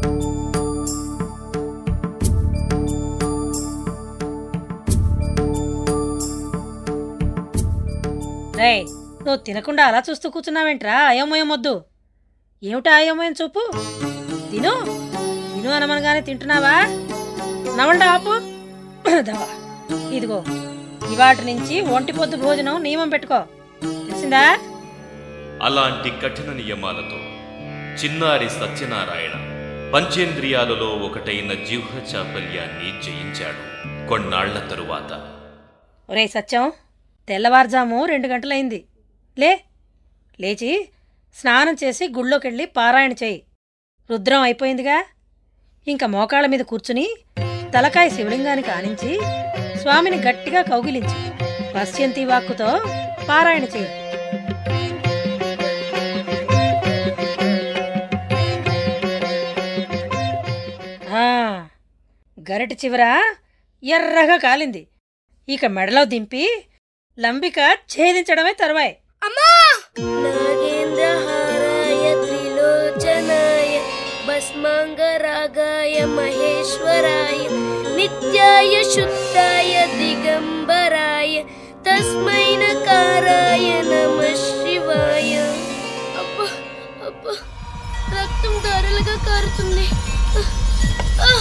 [SPEAKER 2] రే నువ్వు తినకుండా అలా చూస్తూ కూర్చున్నావేంట్రా అయోమయం వద్దు ఏమిటా అయోమయం చూపు తిను తిను అనమనగానే తింటున్నావా నవండ ఆపు దవా ఇదిగో ఇవాటి నుంచి ఒంటి పొద్దు భోజనం నియమం పెట్టుకో తెలిసిందా
[SPEAKER 1] అలాంటి కఠిన నియమాలతో చిన్నారి సత్యనారాయణ పంచేంద్రియాలలో ఒకటైన జిహ్వ చాపల్యాన్ని జయించాడు కొన్నాళ్ల తరువాత
[SPEAKER 2] ఒరే సత్యం తెల్లవారుజాము రెండు గంటలైంది లే లేచి స్నానం చేసి గుళ్ళోకెళ్ళి పారాయణ చేయి రుద్రం అయిపోయిందిగా ఇంకా మోకాళ్ళ మీద కూర్చుని తలకాయ శివలింగానికి ఆనించి స్వామిని గట్టిగా కౌగిలించు పశ్యంతి వాక్కుతో పారాయణ చేయి ఆ, గరటి చివర ఎర్రగా కాలింది ఇక మెడలో దింపి లంబిక ఛేదించడమే తరువాయి
[SPEAKER 5] అమ్మా నాగేంద్రహారాయ త్రిలోచనాయ భస్మాంగరాగాయ మహేశ్వరాయ నిత్యాయ శుద్ధాయ దిగంబరాయ తస్మై నకారాయ నమ శివాయ అబ్బా అబ్బా రక్తం ధారలుగా కారుతుంది ఆ!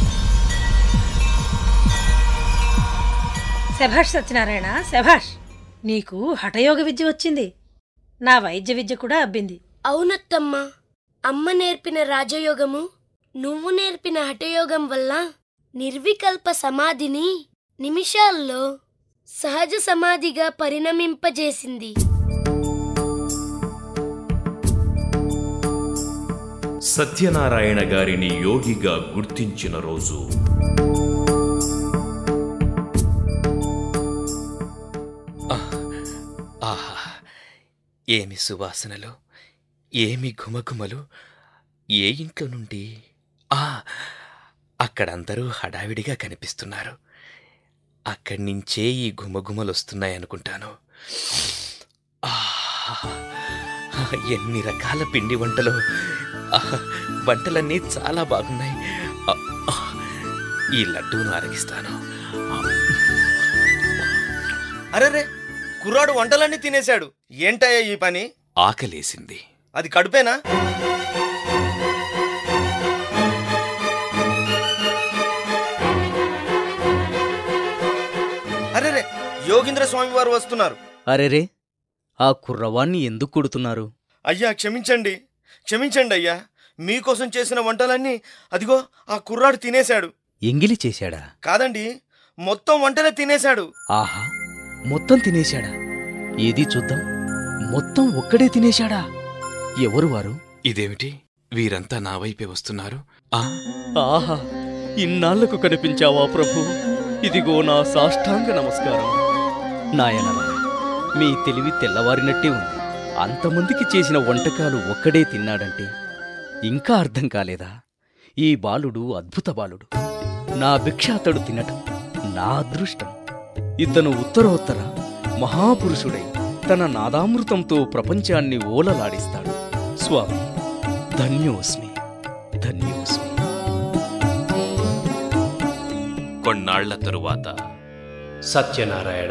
[SPEAKER 2] శభాష్ సత్యనారాయణ శభాష్ నీకు హఠయోగ విద్య వచ్చింది నా వైద్య విద్య కూడా అబ్బింది
[SPEAKER 5] అవునత్తమ్మ అమ్మ నేర్పిన రాజయోగము నువ్వు నేర్పిన హఠయోగం వల్ల నిర్వికల్ప సమాధిని నిమిషాల్లో సహజ సమాధిగా పరిణమింపజేసింది
[SPEAKER 1] సత్యనారాయణ గారిని యోగిగా గుర్తించిన రోజు
[SPEAKER 11] ఆహా ఏమి సువాసనలు ఏమి ఘుమఘుమలు ఏ ఇంట్లో నుండి ఆ అక్కడందరూ హడావిడిగా కనిపిస్తున్నారు అక్కడి నుంచే ఈ ఘుమఘుమలు వస్తున్నాయనుకుంటాను ఆహా, ఎన్ని రకాల పిండి వంటలు ఆహా, వంటలన్నీ చాలా బాగున్నాయి ఆ, ఆ, ఈ లడ్డూను అరగిస్తాను
[SPEAKER 10] అరెరే కుర్రాడు వంటలన్నీ తినేశాడు ఏంటయ్యా ఈ పని
[SPEAKER 11] ఆకలేసింది
[SPEAKER 10] అది కడుపేనా అరెరే యోగీంద్ర స్వామి వారు వస్తున్నారు
[SPEAKER 8] అరెరే ఆ కుర్రవాణ్ణి ఎందుకు కొడుతున్నారు
[SPEAKER 10] అయ్యా క్షమించండి క్షమించండి అయ్యా మీకోసం చేసిన వంటలన్నీ అదిగో ఆ కుర్రాడు తినేశాడు
[SPEAKER 8] ఎంగిలి చేశాడా
[SPEAKER 10] కాదండి మొత్తం వంటలే తినేశాడు
[SPEAKER 8] ఆహా మొత్తం తినేశాడా ఏది చూద్దాం మొత్తం ఒక్కడే తినేశాడా ఎవరు వారు
[SPEAKER 11] ఇదేమిటి వీరంతా నా వైపే వస్తున్నారు ఆ
[SPEAKER 8] ఆహా ఇన్నాళ్లకు కనిపించావా ప్రభు ఇదిగో నా సాష్టాంగ నమస్కారం నాయనరా మీ తెలివి తెల్లవారినట్టే ఉంది అంతమందికి చేసిన వంటకాలు ఒక్కడే తిన్నాడంటే ఇంకా అర్థం కాలేదా ఈ బాలుడు అద్భుత బాలుడు నా భిక్ష అతడు తినటం నా అదృష్టం ఇతను ఉత్తరోత్తర మహాపురుషుడై తన నాదామృతంతో ప్రపంచాన్ని ఓలలాడిస్తాడు స్వామి ధన్యోస్మి ధన్యోస్మి
[SPEAKER 1] కొన్నాళ్ల తరువాత
[SPEAKER 6] సత్యనారాయణ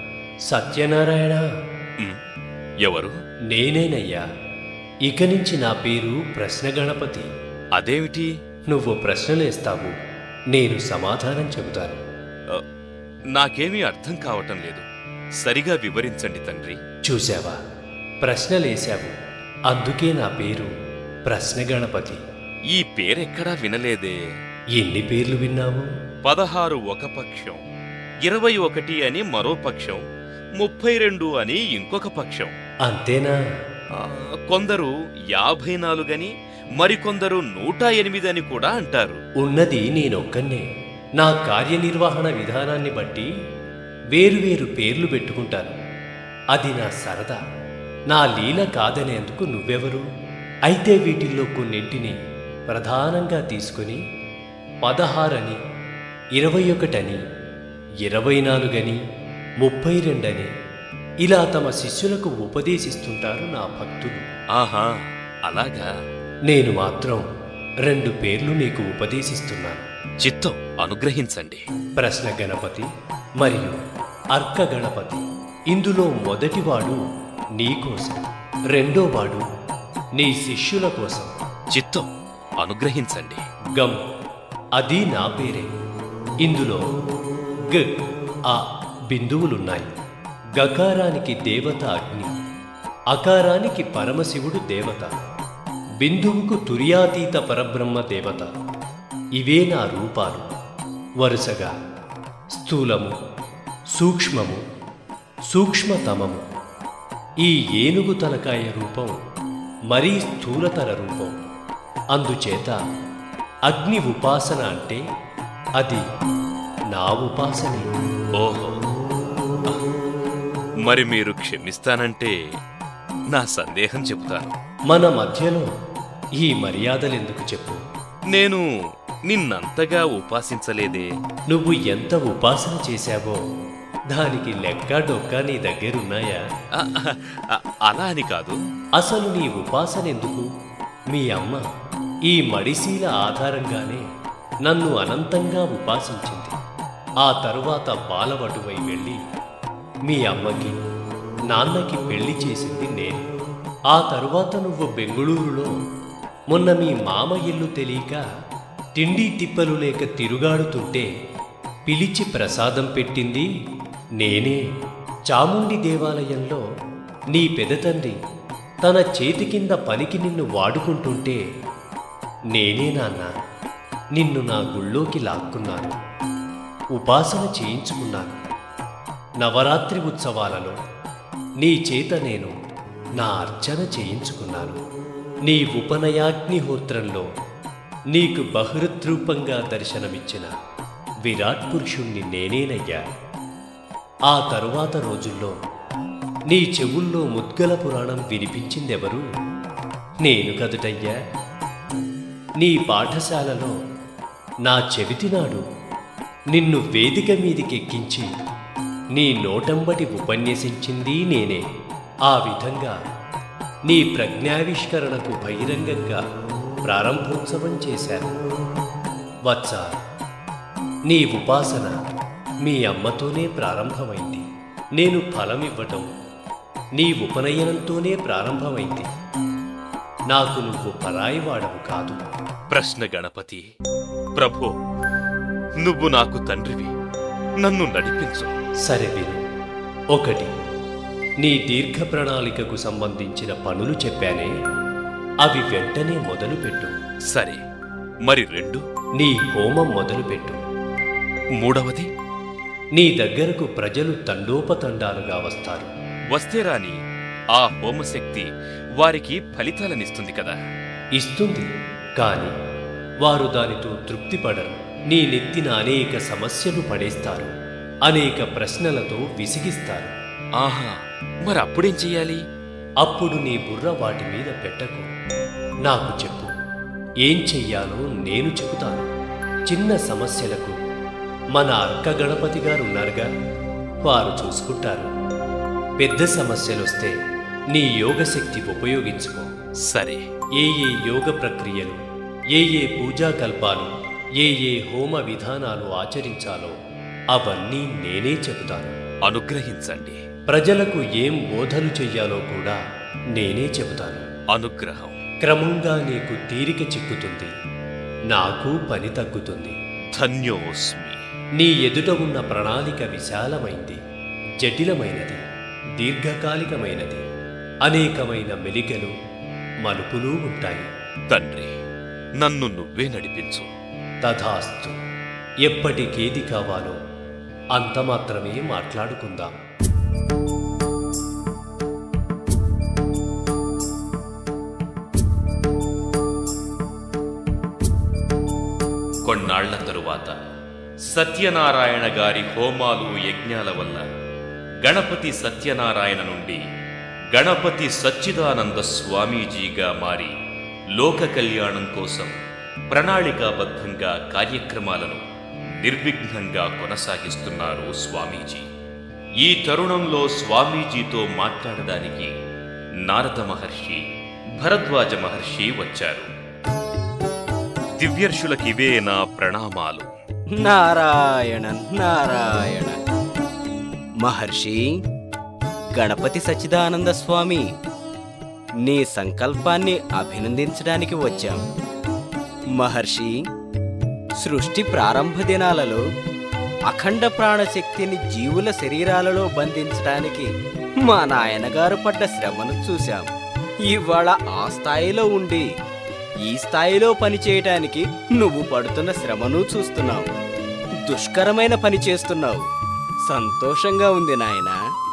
[SPEAKER 6] సత్యనారాయణ
[SPEAKER 1] "ఉమ్, ఎవరు
[SPEAKER 6] నేనేనయ్యా ఇక నుంచి నా పేరు ప్రశ్న గణపతి
[SPEAKER 1] అదేమిటి
[SPEAKER 6] నువ్వు ప్రశ్నలేస్తావు నేను సమాధానం చెబుతాను
[SPEAKER 1] ఆ, నాకేమీ అర్థం కావటం లేదు సరిగా వివరించండి తండ్రి
[SPEAKER 6] చూశావా ప్రశ్నలేశావు అందుకే నా పేరు ప్రశ్న గణపతి
[SPEAKER 1] ఈ పేరెక్కడా వినలేదే
[SPEAKER 6] ఎన్ని పేర్లు విన్నావు
[SPEAKER 1] పదహారు ఒక పక్షం ఇరవై ఒకటి అని మరో పక్షం ముప్పై రెండు అని ఇంకొక పక్షం
[SPEAKER 6] అంతేనా
[SPEAKER 1] ఆ, కొందరు యాభై నాలుగని మరికొందరు నూట ఎనిమిది అని కూడా అంటారు
[SPEAKER 6] ఉన్నది నేనొక్కనే నా కార్యనిర్వహణ విధానాన్ని బట్టి వేరువేరు పేర్లు పెట్టుకుంటాను అది నా సరదా నా లీల కాదనేందుకు నువ్వెవరు అయితే వీటిల్లో కొన్నింటిని ప్రధానంగా తీసుకుని పదహారని ఇరవై ఒకటని ఇరవై నాలుగని ముప్పై రెండని ఇలా తమ శిష్యులకు ఉపదేశిస్తుంటారు నా భక్తులు
[SPEAKER 1] ఆహా అలాగా
[SPEAKER 6] నేను మాత్రం రెండు పేర్లు నీకు ఉపదేశిస్తున్నాను
[SPEAKER 1] చిత్తం అనుగ్రహించండి
[SPEAKER 6] ప్రశ్న గణపతి మరియు అర్క గణపతి ఇందులో మొదటివాడు నీ కోసం రెండోవాడు నీ శిష్యుల కోసం
[SPEAKER 1] చిత్తం అనుగ్రహించండి
[SPEAKER 6] గం అది నా పేరే ఇందులో గ ఆ బిందువులున్నాయి గకారానికి దేవత అగ్ని అకారానికి పరమశివుడు దేవత బిందువుకు తుర్యాతీత పరబ్రహ్మ దేవత ఇవే నా రూపాలు వరుసగా స్థూలము సూక్ష్మము సూక్ష్మతమము ఈ ఏనుగు తలకాయ రూపం మరీ స్థూలతర రూపం అందుచేత అగ్ని ఉపాసన అంటే అది నా ఉపాసనే
[SPEAKER 1] ఓహో మరి మీరు క్షమిస్తానంటే నా సందేహం చెబుతాను
[SPEAKER 6] మన మధ్యలో ఈ మర్యాదలెందుకు చెప్పు
[SPEAKER 1] నేను నిన్నంతగా ఉపాసించలేదే
[SPEAKER 6] నువ్వు ఎంత ఉపాసన చేశావో దానికి లెక్క డొక్క నీ దగ్గరున్నాయా
[SPEAKER 1] ఆ, ఆ, అలా అని కాదు
[SPEAKER 6] అసలు నీ ఉపాసన ఎందుకు మీ అమ్మ ఈ మడిశీల ఆధారంగానే నన్ను అనంతంగా ఉపాసించింది ఆ తరువాత బాలవటువై వెళ్ళి మీ అమ్మకి నాన్నకి పెళ్లి చేసింది నేను ఆ తరువాత నువ్వు బెంగుళూరులో మొన్న మీ మామ ఇల్లు తెలియక తిండి తిప్పలు లేక తిరుగాడుతుంటే పిలిచి ప్రసాదం పెట్టింది నేనే చాముండి దేవాలయంలో నీ పెదతండ్రి తన చేతి కింద పనికి నిన్ను వాడుకుంటుంటే నేనే నాన్న నిన్ను నా గుళ్ళోకి లాక్కున్నాను ఉపాసన చేయించుకున్నాను నవరాత్రి ఉత్సవాలలో నీ చేత నేను నా అర్చన చేయించుకున్నాను నీ ఉపనయాగ్నిహోత్రంలో నీకు బహృద్రూపంగా దర్శనమిచ్చిన విరాట్ పురుషుణ్ణి నేనేనయ్యా ఆ తరువాత రోజుల్లో నీ చెవుల్లో ముద్గల పురాణం వినిపించిందెవరు నేను కదుటయ్యా నీ పాఠశాలలో నా చెవితినాడు నిన్ను వేదిక మీదికెక్కించి నీ నోటంబటి ఉపన్యసించింది నేనే ఆ విధంగా నీ ప్రజ్ఞావిష్కరణకు బహిరంగంగా ప్రారంభోత్సవం చేశాను వత్స నీ ఉపాసన మీ అమ్మతోనే ప్రారంభమైంది నేను ఫలమివ్వటం నీ ఉపనయనంతోనే ప్రారంభమైంది నాకు నువ్వు పరాయివాడవు కాదు
[SPEAKER 1] ప్రశ్న గణపతి ప్రభో నువ్వు నాకు తండ్రివి నన్ను నడిపించు
[SPEAKER 6] సరే విను ఒకటి నీ దీర్ఘ ప్రణాళికకు సంబంధించిన పనులు చెప్పానే అవి వెంటనే మొదలుపెట్టు
[SPEAKER 1] సరే మరి రెండు
[SPEAKER 6] నీ హోమం మొదలుపెట్టు
[SPEAKER 1] మూడవది
[SPEAKER 6] నీ దగ్గరకు ప్రజలు తండోపతండాలుగా వస్తారు
[SPEAKER 1] వస్తే రాని ఆ హోమశక్తి వారికి ఫలితాలనిస్తుంది కదా
[SPEAKER 6] ఇస్తుంది కాని వారు దానితో తృప్తిపడరు నీ నెత్తిన అనేక సమస్యలు పడేస్తారు అనేక ప్రశ్నలతో విసిగిస్తారు
[SPEAKER 1] ఆహా మరి అప్పుడేం చెయ్యాలి
[SPEAKER 6] అప్పుడు నీ బుర్ర వాటి మీద పెట్టకు నాకు చెప్పు ఏం చెయ్యాలో నేను చెబుతాను చిన్న సమస్యలకు మన అర్క గణపతి గారు ఉన్నారుగా వారు చూసుకుంటారు పెద్ద సమస్యలొస్తే నీ యోగశక్తి ఉపయోగించుకో
[SPEAKER 1] సరే
[SPEAKER 6] ఏ ఏ యోగ ప్రక్రియలు ఏ ఏ పూజా కల్పాలు ఏ ఏ హోమ విధానాలు ఆచరించాలో అవన్నీ నేనే చెబుతాను
[SPEAKER 1] అనుగ్రహించండి
[SPEAKER 6] ప్రజలకు ఏం బోధలు చెయ్యాలో కూడా నేనే చెబుతాను
[SPEAKER 1] అనుగ్రహం
[SPEAKER 6] క్రమంగా నీకు తీరిక చిక్కుతుంది నాకు పని తగ్గుతుంది
[SPEAKER 1] ధన్యోస్మి
[SPEAKER 6] నీ ఎదుట ఉన్న ప్రణాళిక విశాలమైంది జటిలమైనది దీర్ఘకాలికమైనది అనేకమైన మెలికలు మలుపులు ఉంటాయి
[SPEAKER 1] తండ్రి నన్ను నువ్వే నడిపించు
[SPEAKER 6] తథాస్తు ఎప్పటికేది కావాలో అంత మాత్రమే మాట్లాడుకుందాం
[SPEAKER 1] కొన్నాళ్ల తరువాత సత్యనారాయణ గారి హోమాలు యజ్ఞాల వల్ల గణపతి సత్యనారాయణ నుండి గణపతి సచ్చిదానంద స్వామీజీగా మారి లోక కళ్యాణం కోసం ప్రణాళికాబద్ధంగా కార్యక్రమాలను నిర్విఘ్నంగా కొనసాగిస్తున్నారు స్వామీజీ ఈ తరుణంలో స్వామీజీతో మాట్లాడడానికి నారద మహర్షి భరద్వాజ మహర్షి వచ్చారు దివ్యర్షులకివే నా ప్రణామాలు
[SPEAKER 12] నారాయణ నారాయణ మహర్షి గణపతి సచ్చిదానంద స్వామి నీ సంకల్పాన్ని అభినందించడానికి వచ్చాం మహర్షి సృష్టి ప్రారంభ దినాలలో అఖండ ప్రాణశక్తిని జీవుల శరీరాలలో బంధించడానికి మా నాయనగారు పడ్డ శ్రమను చూశాం ఇవాళ ఆ స్థాయిలో ఉండి ఈ స్థాయిలో పని చేయటానికి నువ్వు పడుతున్న శ్రమను చూస్తున్నావు దుష్కరమైన పని చేస్తున్నావు సంతోషంగా ఉంది నాయన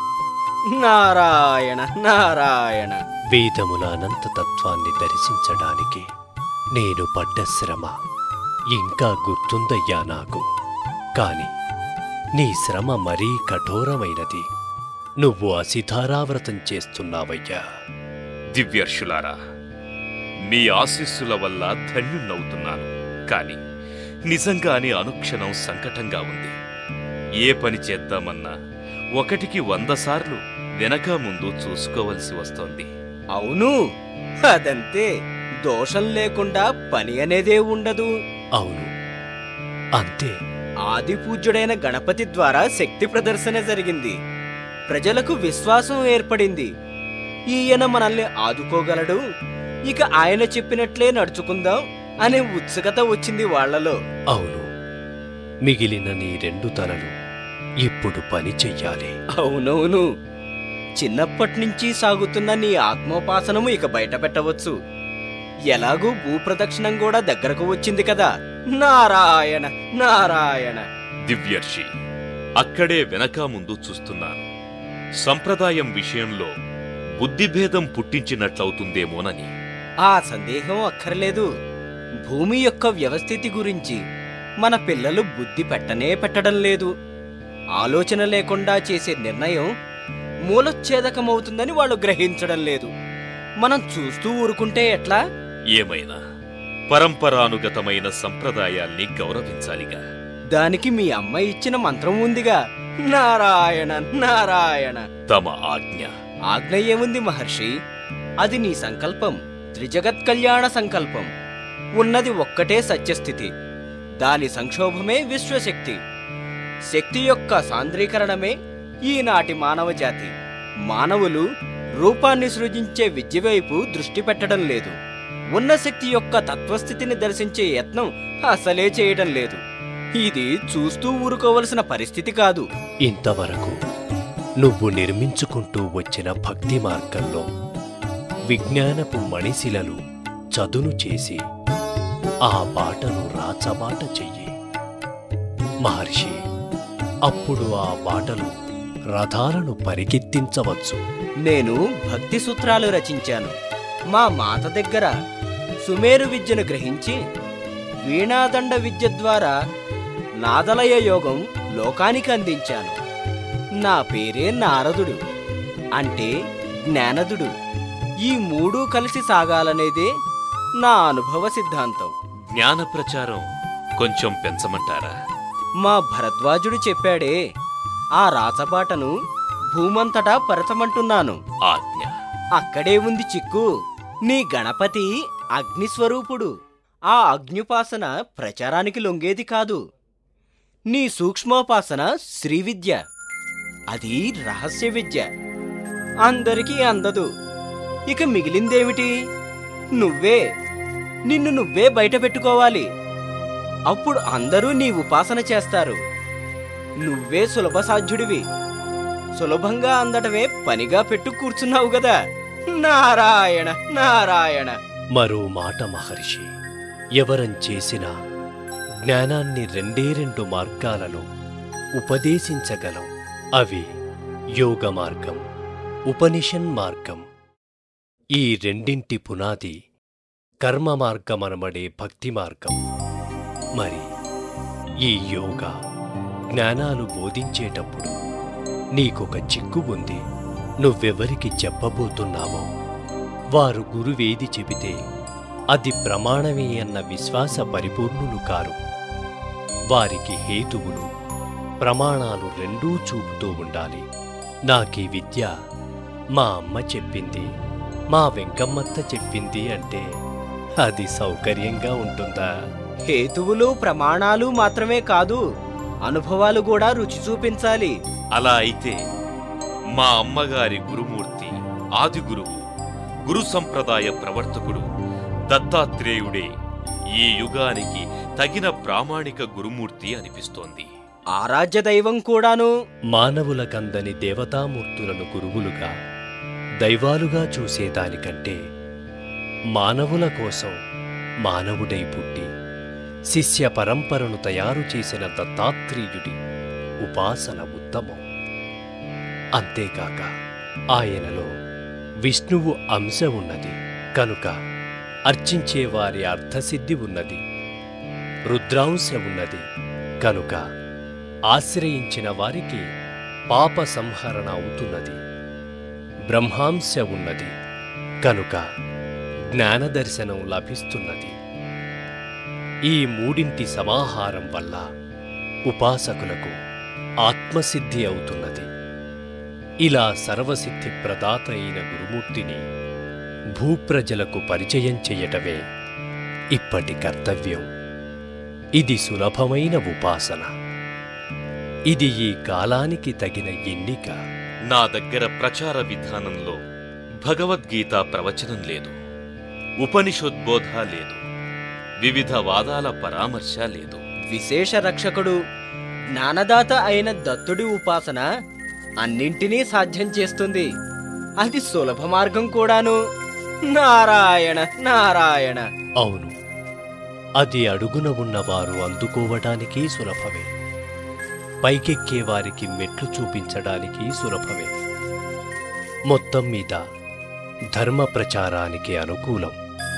[SPEAKER 12] నారాయణ నారాయణ
[SPEAKER 6] వేదముల అనంత తత్వాన్ని దర్శించడానికి నేను పడ్డ శ్రమ ఇంకా గుర్తుందయ్యా నాకు కాని నీ శ్రమ మరీ కఠోరమైనది నువ్వు అసిధారావ్రతం చేస్తున్నావయ్యా
[SPEAKER 1] దివ్యర్షులారా మీ ఆశీస్సుల వల్ల ధన్యున్నవుతున్నాను కాని నిజంగానే అనుక్షణం సంకటంగా ఉంది ఏ పని చేద్దామన్నా ఒకటికి వంద సార్లు వెనక ముందు చూసుకోవలసి వస్తోంది
[SPEAKER 12] అవును అదంతే దోషం లేకుండా పని అనేదే ఉండదు
[SPEAKER 6] అవును అంతే
[SPEAKER 12] ఆది పూజ్యుడైన గణపతి ద్వారా శక్తి ప్రదర్శన జరిగింది ప్రజలకు విశ్వాసం ఏర్పడింది ఈయన మనల్ని ఆదుకోగలడు ఇక ఆయన చెప్పినట్లే నడుచుకుందాం అనే ఉత్సుకత వచ్చింది వాళ్లలో
[SPEAKER 6] అవును మిగిలిన నీ రెండు తలలు ఇప్పుడు పని చెయ్యాలి
[SPEAKER 12] అవునవును చిన్నప్పటి నుంచి సాగుతున్న నీ ఆత్మోపాసనము ఇక బయట పెట్టవచ్చు ఎలాగూ భూప్రదక్షిణం కూడా దగ్గరకు వచ్చింది కదా నారాయణ నారాయణ
[SPEAKER 1] దివ్యర్షి అక్కడే వెనక ముందు చూస్తున్నాను సంప్రదాయం విషయంలో బుద్ధిభేదం పుట్టించినట్లవుతుందేమోనని
[SPEAKER 12] ఆ సందేహం అక్కర్లేదు భూమి యొక్క వ్యవస్థితి గురించి మన పిల్లలు బుద్ధి పెట్టనే పెట్టడం లేదు ఆలోచన లేకుండా చేసే నిర్ణయం మూలఛేదకమవుతుందని వాళ్ళు గ్రహించడం లేదు మనం చూస్తూ ఊరుకుంటే ఎట్లా
[SPEAKER 1] ఏమైనా పరంపరానుగతమైన సంప్రదాయాల్ని గౌరవించాలిగా
[SPEAKER 12] దానికి మీ అమ్మ ఇచ్చిన మంత్రం ఉందిగా నారాయణ నారాయణ
[SPEAKER 1] తమ ఆజ్ఞ
[SPEAKER 12] ఆజ్ఞ ఏముంది మహర్షి అది నీ సంకల్పం త్రిజగత్ కళ్యాణ సంకల్పం ఉన్నది ఒక్కటే సత్యస్థితి దాని సంక్షోభమే విశ్వశక్తి శక్తి యొక్క సాంద్రీకరణమే ఈనాటి మానవ జాతి మానవులు రూపాన్ని సృజించే విద్య వైపు దృష్టి పెట్టడం లేదు ఉన్న శక్తి యొక్క తత్వస్థితిని దర్శించే యత్నం అసలే చేయడం లేదు ఇది చూస్తూ ఊరుకోవలసిన పరిస్థితి కాదు
[SPEAKER 6] ఇంతవరకు నువ్వు నిర్మించుకుంటూ వచ్చిన భక్తి మార్గంలో విజ్ఞానపు మణిశిలలు చదును చేసి ఆ బాటను రాచబాట చెయ్యి మహర్షి అప్పుడు ఆ బాటలు రథాలను పరిగెత్తించవచ్చు
[SPEAKER 12] నేను భక్తి సూత్రాలు రచించాను మా మాత దగ్గర సుమేరు విద్యను గ్రహించి వీణాదండ విద్య ద్వారా నాదలయ యోగం లోకానికి అందించాను నా పేరే నారదుడు అంటే జ్ఞానదుడు ఈ మూడు కలిసి సాగాలనేదే నా అనుభవ సిద్ధాంతం
[SPEAKER 1] జ్ఞాన ప్రచారం కొంచెం పెంచమంటారా
[SPEAKER 12] మా భరద్వాజుడు చెప్పాడే ఆ రాచబాటను భూమంతటా పరచమంటున్నాను
[SPEAKER 1] ఆజ్ఞ
[SPEAKER 12] అక్కడే ఉంది చిక్కు నీ గణపతి అగ్నిస్వరూపుడు ఆ అగ్నిపాసన ప్రచారానికి లొంగేది కాదు నీ సూక్ష్మోపాసన శ్రీవిద్య అది రహస్య విద్య అందరికీ అందదు ఇక మిగిలిందేమిటి నువ్వే నిన్ను నువ్వే బయట పెట్టుకోవాలి అప్పుడు అందరూ నీ ఉపాసన చేస్తారు నువ్వే సులభ సాధ్యుడివి సులభంగా అందటమే పనిగా పెట్టు కూర్చున్నావు కదా నారాయణ నారాయణ
[SPEAKER 6] మరో మాట మహర్షి ఎవరం చేసిన జ్ఞానాన్ని రెండే రెండు మార్గాలలో ఉపదేశించగలం అవి యోగ మార్గం ఉపనిషన్ మార్గం ఈ రెండింటి పునాది కర్మ మార్గమనబడే భక్తి మార్గం మరి ఈ యోగ జ్ఞానాలు బోధించేటప్పుడు నీకొక చిక్కు ఉంది నువ్వెవరికి చెప్పబోతున్నావో వారు గురువేది చెబితే అది ప్రమాణమే అన్న విశ్వాస పరిపూర్ణులు కారు వారికి హేతువులు ప్రమాణాలు రెండూ చూపుతూ ఉండాలి నాకీ విద్య మా అమ్మ చెప్పింది మా వెంకమ్మత్త చెప్పింది అంటే అది సౌకర్యంగా ఉంటుందా
[SPEAKER 12] హేతువులు ప్రమాణాలు మాత్రమే కాదు అనుభవాలు కూడా రుచి చూపించాలి
[SPEAKER 1] అలా అయితే మా అమ్మగారి గురుమూర్తి ఆది గురువు గురు సంప్రదాయ ప్రవర్తకుడు దత్తాత్రేయుడే ఈ యుగానికి తగిన ప్రామాణిక గురుమూర్తి అనిపిస్తోంది
[SPEAKER 12] ఆరాధ్య దైవం కూడాను
[SPEAKER 6] మానవులకందని దేవతామూర్తులను గురువులుగా దైవాలుగా చూసేదానికంటే మానవుల కోసం మానవుడై పుట్టి శిష్య పరంపరను తయారు చేసిన దత్తాత్రేయుడి ఉపాసన ఉత్తమం అంతేకాక ఆయనలో విష్ణువు అంశ ఉన్నది కనుక అర్చించే వారి అర్థసిద్ధి ఉన్నది రుద్రాంశ ఉన్నది కనుక ఆశ్రయించిన వారికి పాప సంహరణ అవుతున్నది బ్రహ్మాంశ ఉన్నది కనుక జ్ఞానదర్శనం లభిస్తున్నది ఈ మూడింటి సమాహారం వల్ల ఉపాసకులకు ఆత్మసిద్ధి అవుతున్నది ఇలా సర్వసిద్ధి ప్రదాత అయిన గురుమూర్తిని భూప్రజలకు పరిచయం చెయ్యటమే ఇప్పటి కర్తవ్యం ఇది సులభమైన ఉపాసన ఇది ఈ కాలానికి తగిన ఎన్నిక
[SPEAKER 1] నా దగ్గర ప్రచార విధానంలో భగవద్గీత ప్రవచనం లేదు ఉపనిషద్బోధ లేదు వివిధ వాదాల పరామర్శ లేదు
[SPEAKER 12] విశేష రక్షకుడు జ్ఞానదాత అయిన దత్తుడి ఉపాసన అన్నింటినీ సాధ్యం చేస్తుంది అది సులభ మార్గం కూడాను నారాయణ నారాయణ
[SPEAKER 6] అవును అది అడుగున ఉన్నవారు అందుకోవటానికి సులభమే పైకెక్కే వారికి మెట్లు చూపించడానికి సులభమే మొత్తం మీద ధర్మ ప్రచారానికి అనుకూలం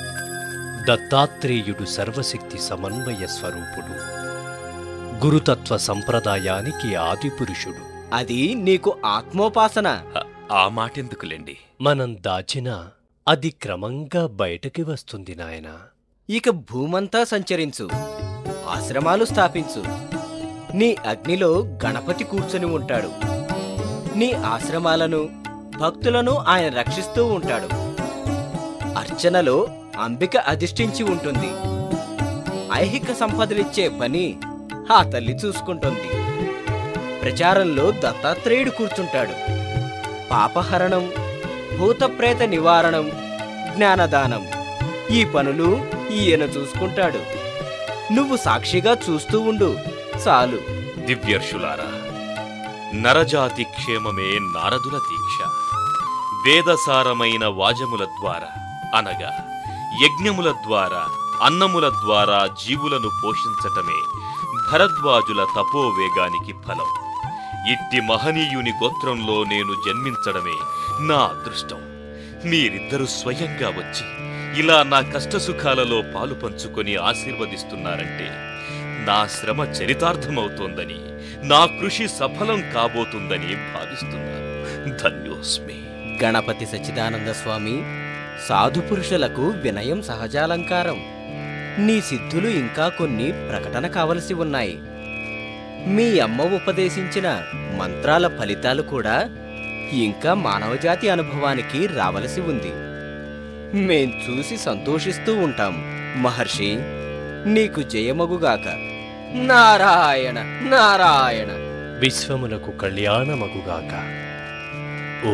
[SPEAKER 6] దత్తాత్రేయుడు సర్వశక్తి సమన్వయ స్వరూపుడు గురుతత్వ సంప్రదాయానికి ఆదిపురుషుడు
[SPEAKER 12] అది నీకు ఆత్మోపాసన
[SPEAKER 1] ఆ మాటెందుకులేండి
[SPEAKER 6] మనం దాచిన అది క్రమంగా బయటకి వస్తుంది నాయనా
[SPEAKER 12] ఇక భూమంతా సంచరించు ఆశ్రమాలు స్థాపించు నీ అగ్నిలో గణపతి కూర్చొని ఉంటాడు నీ ఆశ్రమాలను భక్తులను ఆయన రక్షిస్తూ ఉంటాడు అర్చనలో అంబిక అధిష్ఠించి ఉంటుంది ఐహిక సంపదలిచ్చే పని ఆ తల్లి చూసుకుంటుంది ప్రచారంలో దత్తాత్రేయుడు కూర్చుంటాడు పాపహరణం భూతప్రేత నివారణం జ్ఞానదానం ఈ పనులు ఈయన చూసుకుంటాడు నువ్వు సాక్షిగా చూస్తూ ఉండు చాలు
[SPEAKER 1] దివ్యర్షులారా నరజాతి క్షేమమే నారదుల దీక్ష వేదసారమైన వాజముల ద్వారా అనగా యజ్ఞముల ద్వారా అన్నముల ద్వారా జీవులను పోషించటమే భరద్వాజుల తపోవేగానికి ఫలం ఇట్టి మహనీయుని గోత్రంలో నేను జన్మించడమే నా అదృష్టం మీరిద్దరూ స్వయంగా వచ్చి ఇలా నా కష్టసుఖాలలో పాలు పంచుకొని ఆశీర్వదిస్తున్నారంటే నా శ్రమ చరితార్థమవుతోందని నా కృషి సఫలం కాబోతుందని భావిస్తున్నాను ధన్యోస్మి
[SPEAKER 12] గణపతి సచ్చిదానంద స్వామి సాధుపురుషులకు వినయం సహజాలంకారం నీ సిద్ధులు ఇంకా కొన్ని ప్రకటన కావలసి ఉన్నాయి మీ అమ్మ ఉపదేశించిన మంత్రాల ఫలితాలు కూడా ఇంకా మానవజాతి అనుభవానికి రావలసి ఉంది మేం చూసి సంతోషిస్తూ ఉంటాం మహర్షి నీకు జయమగుగాక నారాయణ నారాయణ
[SPEAKER 6] విశ్వమునకు కళ్యాణమగుగాక ఓ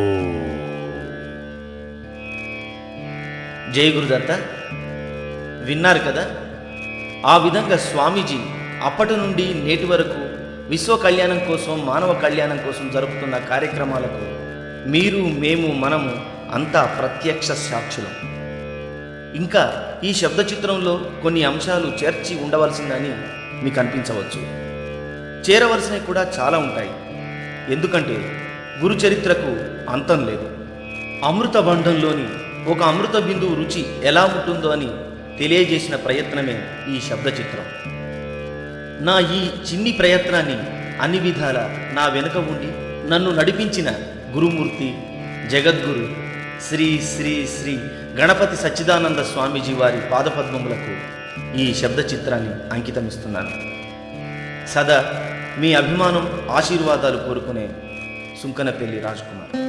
[SPEAKER 13] జై గురుదత్త విన్నారు కదా ఆ విధంగా స్వామీజీ అప్పటి నుండి నేటి వరకు విశ్వ కళ్యాణం కోసం మానవ కళ్యాణం కోసం జరుపుతున్న కార్యక్రమాలకు మీరు మేము మనము అంతా ప్రత్యక్ష సాక్షులం ఇంకా ఈ శబ్ద చిత్రంలో కొన్ని అంశాలు చేర్చి ఉండవలసిందని మీకు అనిపించవచ్చు చేరవలసినవి కూడా చాలా ఉంటాయి ఎందుకంటే గురు చరిత్రకు అంతం లేదు అమృత బంధంలోని ఒక అమృత బిందువు రుచి ఎలా ఉంటుందో అని తెలియజేసిన ప్రయత్నమే ఈ శబ్ద చిత్రం నా ఈ చిన్ని ప్రయత్నాన్ని అన్ని విధాల నా వెనుక ఉండి నన్ను నడిపించిన గురుమూర్తి జగద్గురు శ్రీ శ్రీ శ్రీ గణపతి సచ్చిదానంద స్వామీజీ వారి పాదపద్మములకు ఈ శబ్ద చిత్రాన్ని అంకితమిస్తున్నాను సదా మీ అభిమానం ఆశీర్వాదాలు కోరుకునే సుంకనపల్లి రాజ్కుమార్